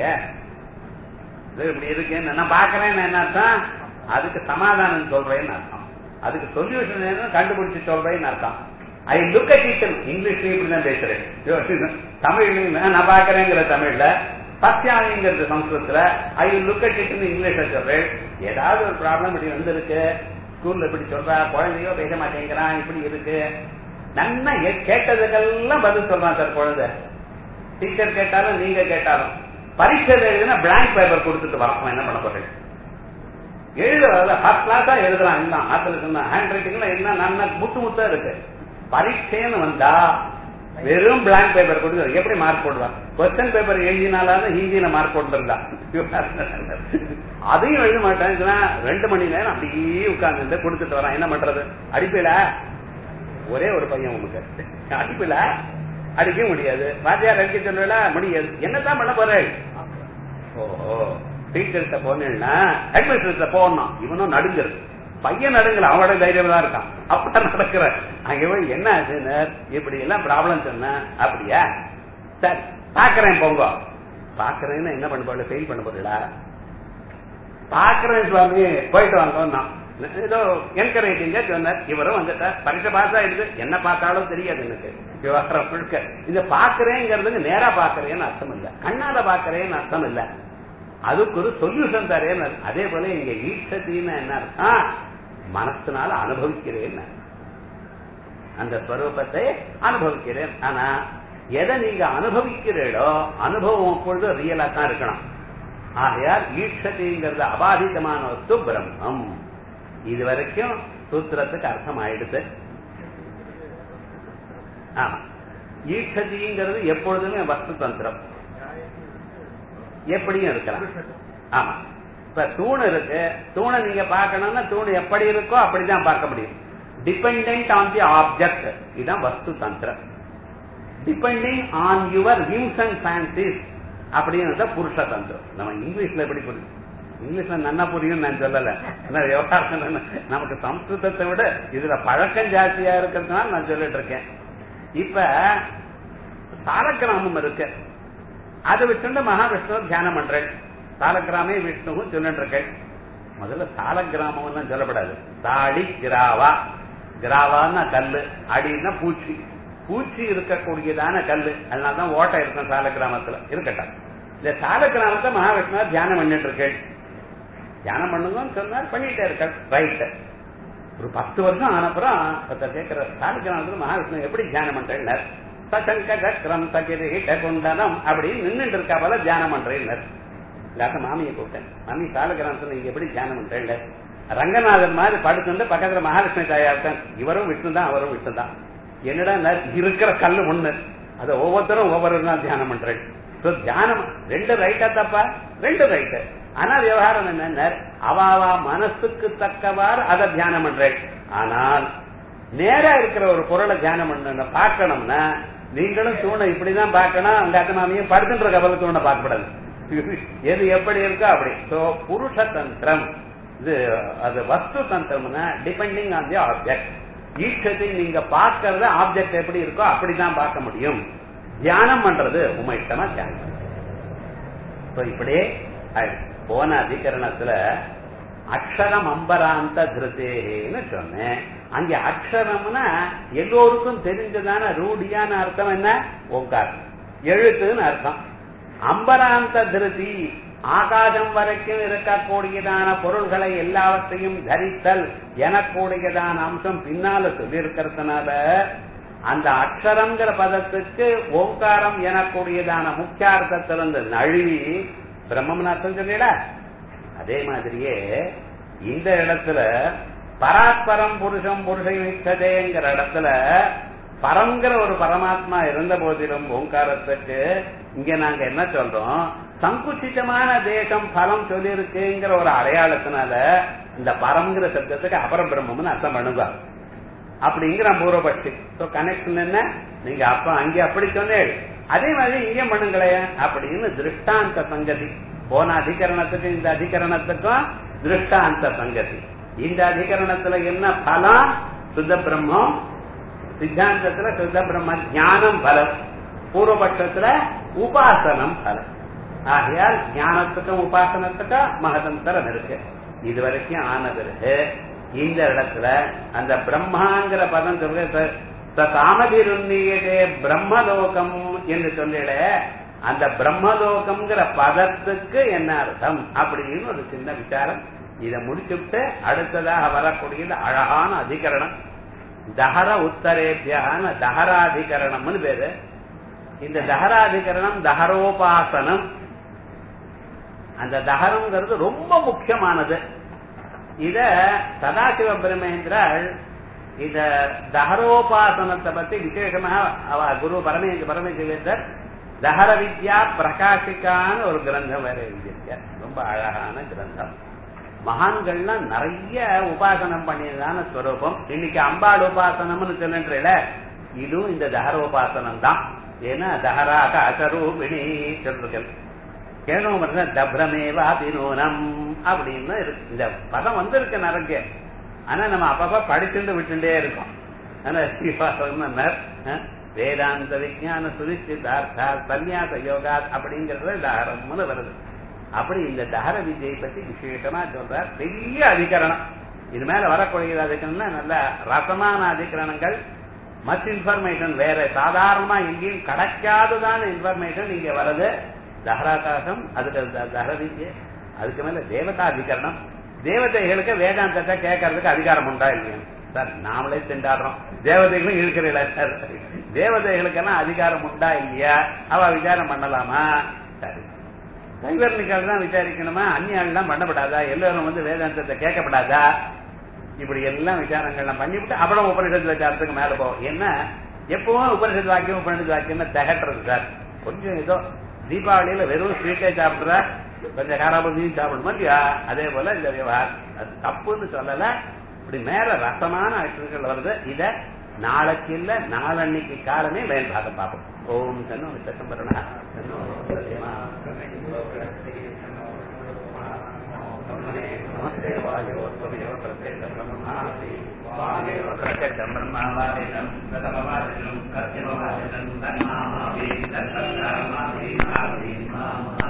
இப்படி இருக்கேன்னு நான் பாக்குறேன்னு என்ன அர்த்தம் அதுக்கு சமாதானம் சொல்றேன்னு அர்த்தம் அதுக்கு சொல்யூஷன் என்ன கண்டுபிடிச்சு சொல்றேன்னு அர்த்தம் ஐ லுக் அட் இட் இங்கிலீஷ்லயும் இப்படி தான் பேசுறேன் தமிழ்லயும் நான் பாக்குறேங்கிற தமிழ்ல சத்தியானிங்கிறது சம்ஸ்கிருதத்துல ஐ லுக் அட் இட் இங்கிலீஷ்ல சொல்றேன் ஏதாவது ஒரு ப்ராப்ளம் இப்படி வந்திருக்கு ஸ்கூல்ல இப்படி சொல்றா குழந்தையோ பேச மாட்டேங்கிறான் இப்படி இருக்கு நன்னா கேட்டதுக்கெல்லாம் பதில் சொல்றான் சார் குழந்தை டீச்சர் கேட்டாலும் நீங்க கேட்டாலும் பரீட்சை எழுதுனா பிளாங்க் பேப்பர் கொடுத்துட்டு வரணும் என்ன பண்ண போறேன் எழுதுறதுல ஃபர்ஸ்ட் கிளாஸா எழுதலாம் எல்லாம் ஆத்துல சொன்ன ஹேண்ட் ரைட்டிங்ல என்ன நல்லா முத்து முத்தா இருக்கு பரீட்சைன்னு வந்தா வெறும் பிளாங்க் பேப்பர் கொடுத்து எப்படி மார்க் போடுவான் கொஸ்டின் பேப்பர் எழுதினாலும் ஹிந்தியில மார்க் போட்டுருந்தா அதையும் எழுத மாட்டேன் ரெண்டு மணி நேரம் அப்படியே உட்கார்ந்து கொடுத்துட்டு வரான் என்ன பண்றது அடிப்பீல ஒரே ஒரு பையன் உனக்கு அடிப்பீல அடிக்க முடியாது வாத்தியார் அடிக்க சொல்லல முடியாது என்னதான் பண்ண போறேன் ஓஹோ டீச்சர்கிட்ட போனேன்னா ஹெட்மிஸ்டர்கிட்ட போகணும் இவனும் நடுங்கிறது பையன் நடுங்கல அவனோட தைரியம் தான் இருக்கான் அப்ப நடக்கிற அங்க போய் என்ன ஆச்சுன்னு இப்படி எல்லாம் ப்ராப்ளம் சொன்ன அப்படியா சரி பாக்குறேன் போங்க பாக்குறேன்னு என்ன பண்ண போறல ஃபெயில் பண்ண போறீங்களா பாக்குறேன் சுவாமி போயிட்டு வாங்க ஏதோ என்கரேஜிங்க சொன்னார் இவரும் வந்துட்டார் பரிசு பாஸ் ஆயிடுது என்ன பார்த்தாலும் தெரியாது எனக்கு விவகாரம் முழுக்க இந்த பாக்குறேங்கிறதுக்கு நேரா பாக்குறேன்னு அர்த்தம் இல்ல கண்ணால பாக்குறேன்னு அர்த்தம் இல்ல அதுக்கு ஒரு சொல்யூஷன் தரேன்னு அதே போல இங்க ஈட்சத்தின்னு என்ன அர்த்தம் மனசுனால அனுபவிக்கிறேன் அந்த ஸ்வரூபத்தை அனுபவிக்கிறேன் ஆனா எதை நீங்க அனுபவிக்கிறீர்களோ அனுபவம் எப்பொழுது ரியலா தான் இருக்கணும் ஆகையால் ஈட்சதிங்கிறது அபாதிதமான வஸ்து பிரம்மம் இது வரைக்கும் சூத்திரத்துக்கு அர்த்தம் ஆயிடுது ஆமா ஈட்சதிங்கிறது எப்பொழுதுமே வஸ்து தந்திரம் எப்படியும் இருக்கலாம் ஆமா இப்ப தூண் இருக்கு தூணை நீங்க பார்க்கணும்னா தூண் எப்படி இருக்கோ அப்படிதான் பார்க்க முடியும் டிபெண்ட் ஆன் தி ஆப்ஜெக்ட் இதுதான் வஸ்து தந்திரம் depending on your views and fancies அப்படின்னு புருஷ தந்திரம் நம்ம இங்கிலீஷ்ல எப்படி புரியும் இங்கிலீஷ்ல நன்னா புரியும் நான் சொல்லல விவகாரம் நமக்கு சம்ஸ்கிருதத்தை விட இதுல பழக்கம் ஜாஸ்தியா இருக்கிறதுனால நான் சொல்லிட்டு இருக்கேன் இப்ப சாலக்கிராமம் இருக்கு அதை விட்டு மகாவிஷ்ணுவை தியானம் பண்றேன் சாலக்கிராமே விஷ்ணுவும் சொல்லிட்டு இருக்கேன் முதல்ல சாலக்கிராமம் எல்லாம் சொல்லப்படாது தாடி கிராவா கிராவான்னா கல்லு அடின்னா பூச்சி பூச்சி இருக்கக்கூடியதான கல்லு அதனாலதான் ஓட்டை இருக்கும் சால கிராமத்துல இருக்கட்டும் இந்த சால கிராமத்தை மகாவிஷ்ணுவா தியானம் பண்ணிட்டு இருக்கேன் தியானம் பண்ணுங்கன்னு சொன்னார் பண்ணிட்டே இருக்க ரைட் ஒரு பத்து வருஷம் ஆனப்புறம் கேட்கிற சால கிராமத்துல மகாவிஷ்ணு எப்படி தியானம் பண்றேன் சசங்க சக்கரம் சகிரிகிட்ட குண்டனம் அப்படின்னு நின்றுட்டு இருக்கா போல தியானம் பண்றேன் இல்லாட்ட மாமியை கூப்பிட்டேன் மாமி சால கிராமத்துல நீங்க எப்படி தியானம் பண்றேன் ரங்கநாதன் மாதிரி படுத்துட்டு பக்கத்துல மகாலட்சுமி தாயா இருக்கான் இவரும் விஷ்ணு தான் அவரும் விஷ்ணு தான் என்னடா இருக்கிற கல்லு ஒண்ணு அத ஒவ்வொருத்தரும் ஒவ்வொரு தான் தியானம் பண்றேன் தியானம் ரெண்டு ரைட்டா தப்பா ரெண்டு ரைட்டு ஆனா விவகாரம் என்ன அவாவா மனசுக்கு தக்கவாறு அதை தியானம் பண்றேன் ஆனால் நேரா இருக்கிற ஒரு பொருளை தியானம் பண்ண பார்க்கணும்னா நீங்களும் தூணை இப்படிதான் பார்க்கணும் அந்த அத்தமாமியும் படுத்துட்டு இருக்க போல தூணை பார்க்கப்படாது எது எப்படி இருக்கோ அப்படி சோ புருஷ தந்திரம் இது அது வஸ்து தந்திரம்னா டிபெண்டிங் ஆன் தி ஆப்ஜெக்ட் ஈட்சத்தை நீங்க பார்க்கறத ஆப்ஜெக்ட் எப்படி இருக்கோ அப்படிதான் பார்க்க முடியும் தியானம் பண்றது உமைட்டமா தியானம் இப்படியே போன அதிகரணத்துல அக்ஷரம் அம்பராந்த திருத்தேன்னு சொன்னேன் அங்க அக்ஷரம்னா எல்லோருக்கும் தெரிஞ்சதான ரூடியான அர்த்தம் என்ன ஓங்கார் எழுத்துன்னு அர்த்தம் அம்பராந்த திருதி ஆகாசம் வரைக்கும் இருக்கக்கூடியதான பொருள்களை எல்லாவற்றையும் தரித்தல் எனக்கூடியதான அம்சம் பின்னால சொல்லி இருக்கிறதுனால அந்த அக்ஷரங்கிற பதத்துக்கு ஓங்காரம் எனக்கூடியதான முக்கியார்த்தத்திலிருந்து நழுவி பிரம்மன் அர்த்தம் சொல்லிட அதே மாதிரியே இந்த இடத்துல பராத்பரம் புருஷம் புருஷை மிச்சதேங்கிற இடத்துல பரங்கிற ஒரு பரமாத்மா இருந்த போதிலும் ஓங்காரத்துக்கு இங்க நாங்க என்ன சொல்றோம் சங்குச்சிதமான தேசம் பலம் சொல்லியிருக்குங்கிற ஒரு அடையாளத்தினால இந்த பரம்ங்கிற சப்தத்துக்கு அபரபிரம்மம்னு அர்த்தம் பண்ணுவார் அப்படிங்கிற பூர்வபட்சி சோ கனெக்ஷன் என்ன நீங்க அப்ப அங்கே அப்படி சொன்னேன் அதே மாதிரி இங்கே பண்ணுங்களேன் அப்படின்னு திருஷ்டாந்த சங்கதி போன அதிகரணத்துக்கு இந்த அதிகரணத்துக்கும் திருஷ்டாந்த சங்கதி இந்த அதிகரணத்துல என்ன பலம் சுத்த பிரம்மம் சித்தாந்தத்துல சுத்த பிரம்ம ஞானம் பலம் பூர்வபட்சத்துல உபாசனம் பலம் ஆகையால் ஞானத்துக்கும் உபாசனத்துக்கும் மகதந்தரம் இருக்கு இது வரைக்கும் ஆன பிறகு இந்த இடத்துல அந்த பிரம்மாங்கிற பதம் சொல்ற தாமதிருந்தியதே பிரம்மலோகம் என்று சொல்லிட அந்த பிரம்மலோகம்ங்கிற பதத்துக்கு என்ன அர்த்தம் அப்படின்னு ஒரு சின்ன விசாரம் இதை முடிச்சுட்டு அடுத்ததாக வரக்கூடியது அழகான அதிகரணம் தஹர உத்தரேபியான தஹராதிகரணம்னு பேரு இந்த தஹராதிகரணம் தஹரோபாசனம் அந்த தஹரம்ங்கிறது ரொம்ப முக்கியமானது இத சதாசிவ பிரமேந்திரால் இந்த தஹரோபாசனத்தை பத்தி விசேஷமாக அவ குரு பரமே பரமேஸ்வரர் தஹர வித்யா பிரகாஷிக்கான ஒரு கிரந்தம் வேற எழுதியிருக்கார் ரொம்ப அழகான கிரந்தம் மகான்கள்லாம் நிறைய உபாசனம் பண்ணியதான ஸ்வரூபம் இன்னைக்கு அம்பாள் உபாசனம்னு சொல்லுன்றல இதுவும் இந்த தஹர உபாசனம் தான் ஏன்னா தஹராக அசரூபிணி சொல்றீர்கள் கேளுங்க தப்ரமேவா பினூனம் அப்படின்னு இருக்கு இந்த பதம் வந்திருக்கு நிறைய ஆனா நம்ம அப்பப்ப படிச்சுட்டு விட்டுட்டே இருக்கோம் ஆனா சொன்னார் வேதாந்த விஜயான சுனிச்சிதார்த்தா சன்னியாச யோகா அப்படிங்கறது தஹரம்னு வருது அப்படி இந்த தஹர விஜயை பத்தி விசேஷமா சொல்றார் பெரிய அதிகரணம் இது மேல வரக்கூடிய அதிகரணம்னா நல்ல ரசமான அதிகரணங்கள் மற்ற இன்ஃபர்மேஷன் வேற சாதாரணமா எங்கேயும் கிடைக்காததான இன்ஃபர்மேஷன் இங்க வருது தஹராகாசம் அதுக்கு தஹர வித்யை அதுக்கு மேல தேவதாதிகரணம் தேவதைகளுக்கு வேதாந்தத்தை கேட்கறதுக்கு அதிகாரம் உண்டா இல்லையா சார் நாமளே திண்டாடுறோம் தேவதைகளும் இருக்கிறீங்களா சார் தேவதைகளுக்கெல்லாம் அதிகாரம் உண்டா இல்லையா அவ விசாரம் பண்ணலாமா சரி கைவர்ணிக்கால் தான் விசாரிக்கணுமா அந்நியாள்லாம் பண்ணப்படாதா எல்லாரும் வந்து வேதாந்தத்தை கேட்கப்படாதா இப்படி எல்லாம் விசாரங்கள்லாம் பண்ணிவிட்டு அப்புறம் உபனிஷத்து விசாரத்துக்கு மேல போவோம் என்ன எப்பவும் உபனிஷத்து வாக்கியம் உபனிஷத்து வாக்கியம் திகட்டுறது சார் கொஞ்சம் ஏதோ தீபாவளியில வெறும் ஸ்வீட்டே சாப்பிடுற கொஞ்சம் காராபந்தியும் சாப்பிடணும் இல்லையா அதே போல இந்த விவகாரம் அது தப்புன்னு சொல்லல இப்படி மேல ரசமான ஆட்சிகள் வருது இத நாளைக்கு இல்ல நாளன்னைக்கு காலமே மேல் பாகம் பார்ப்போம் ஓம் தன்னு விசம்பரணா நமஸ்தே வாயோ துவயோ பிரத்யேக பிரம்மாசி வாயோ பிரத்யேக பிரம்மாவாதினம் கதமவாதினம் கத்தியமவாதினம் தன்மாமாவி தன்மாமாவி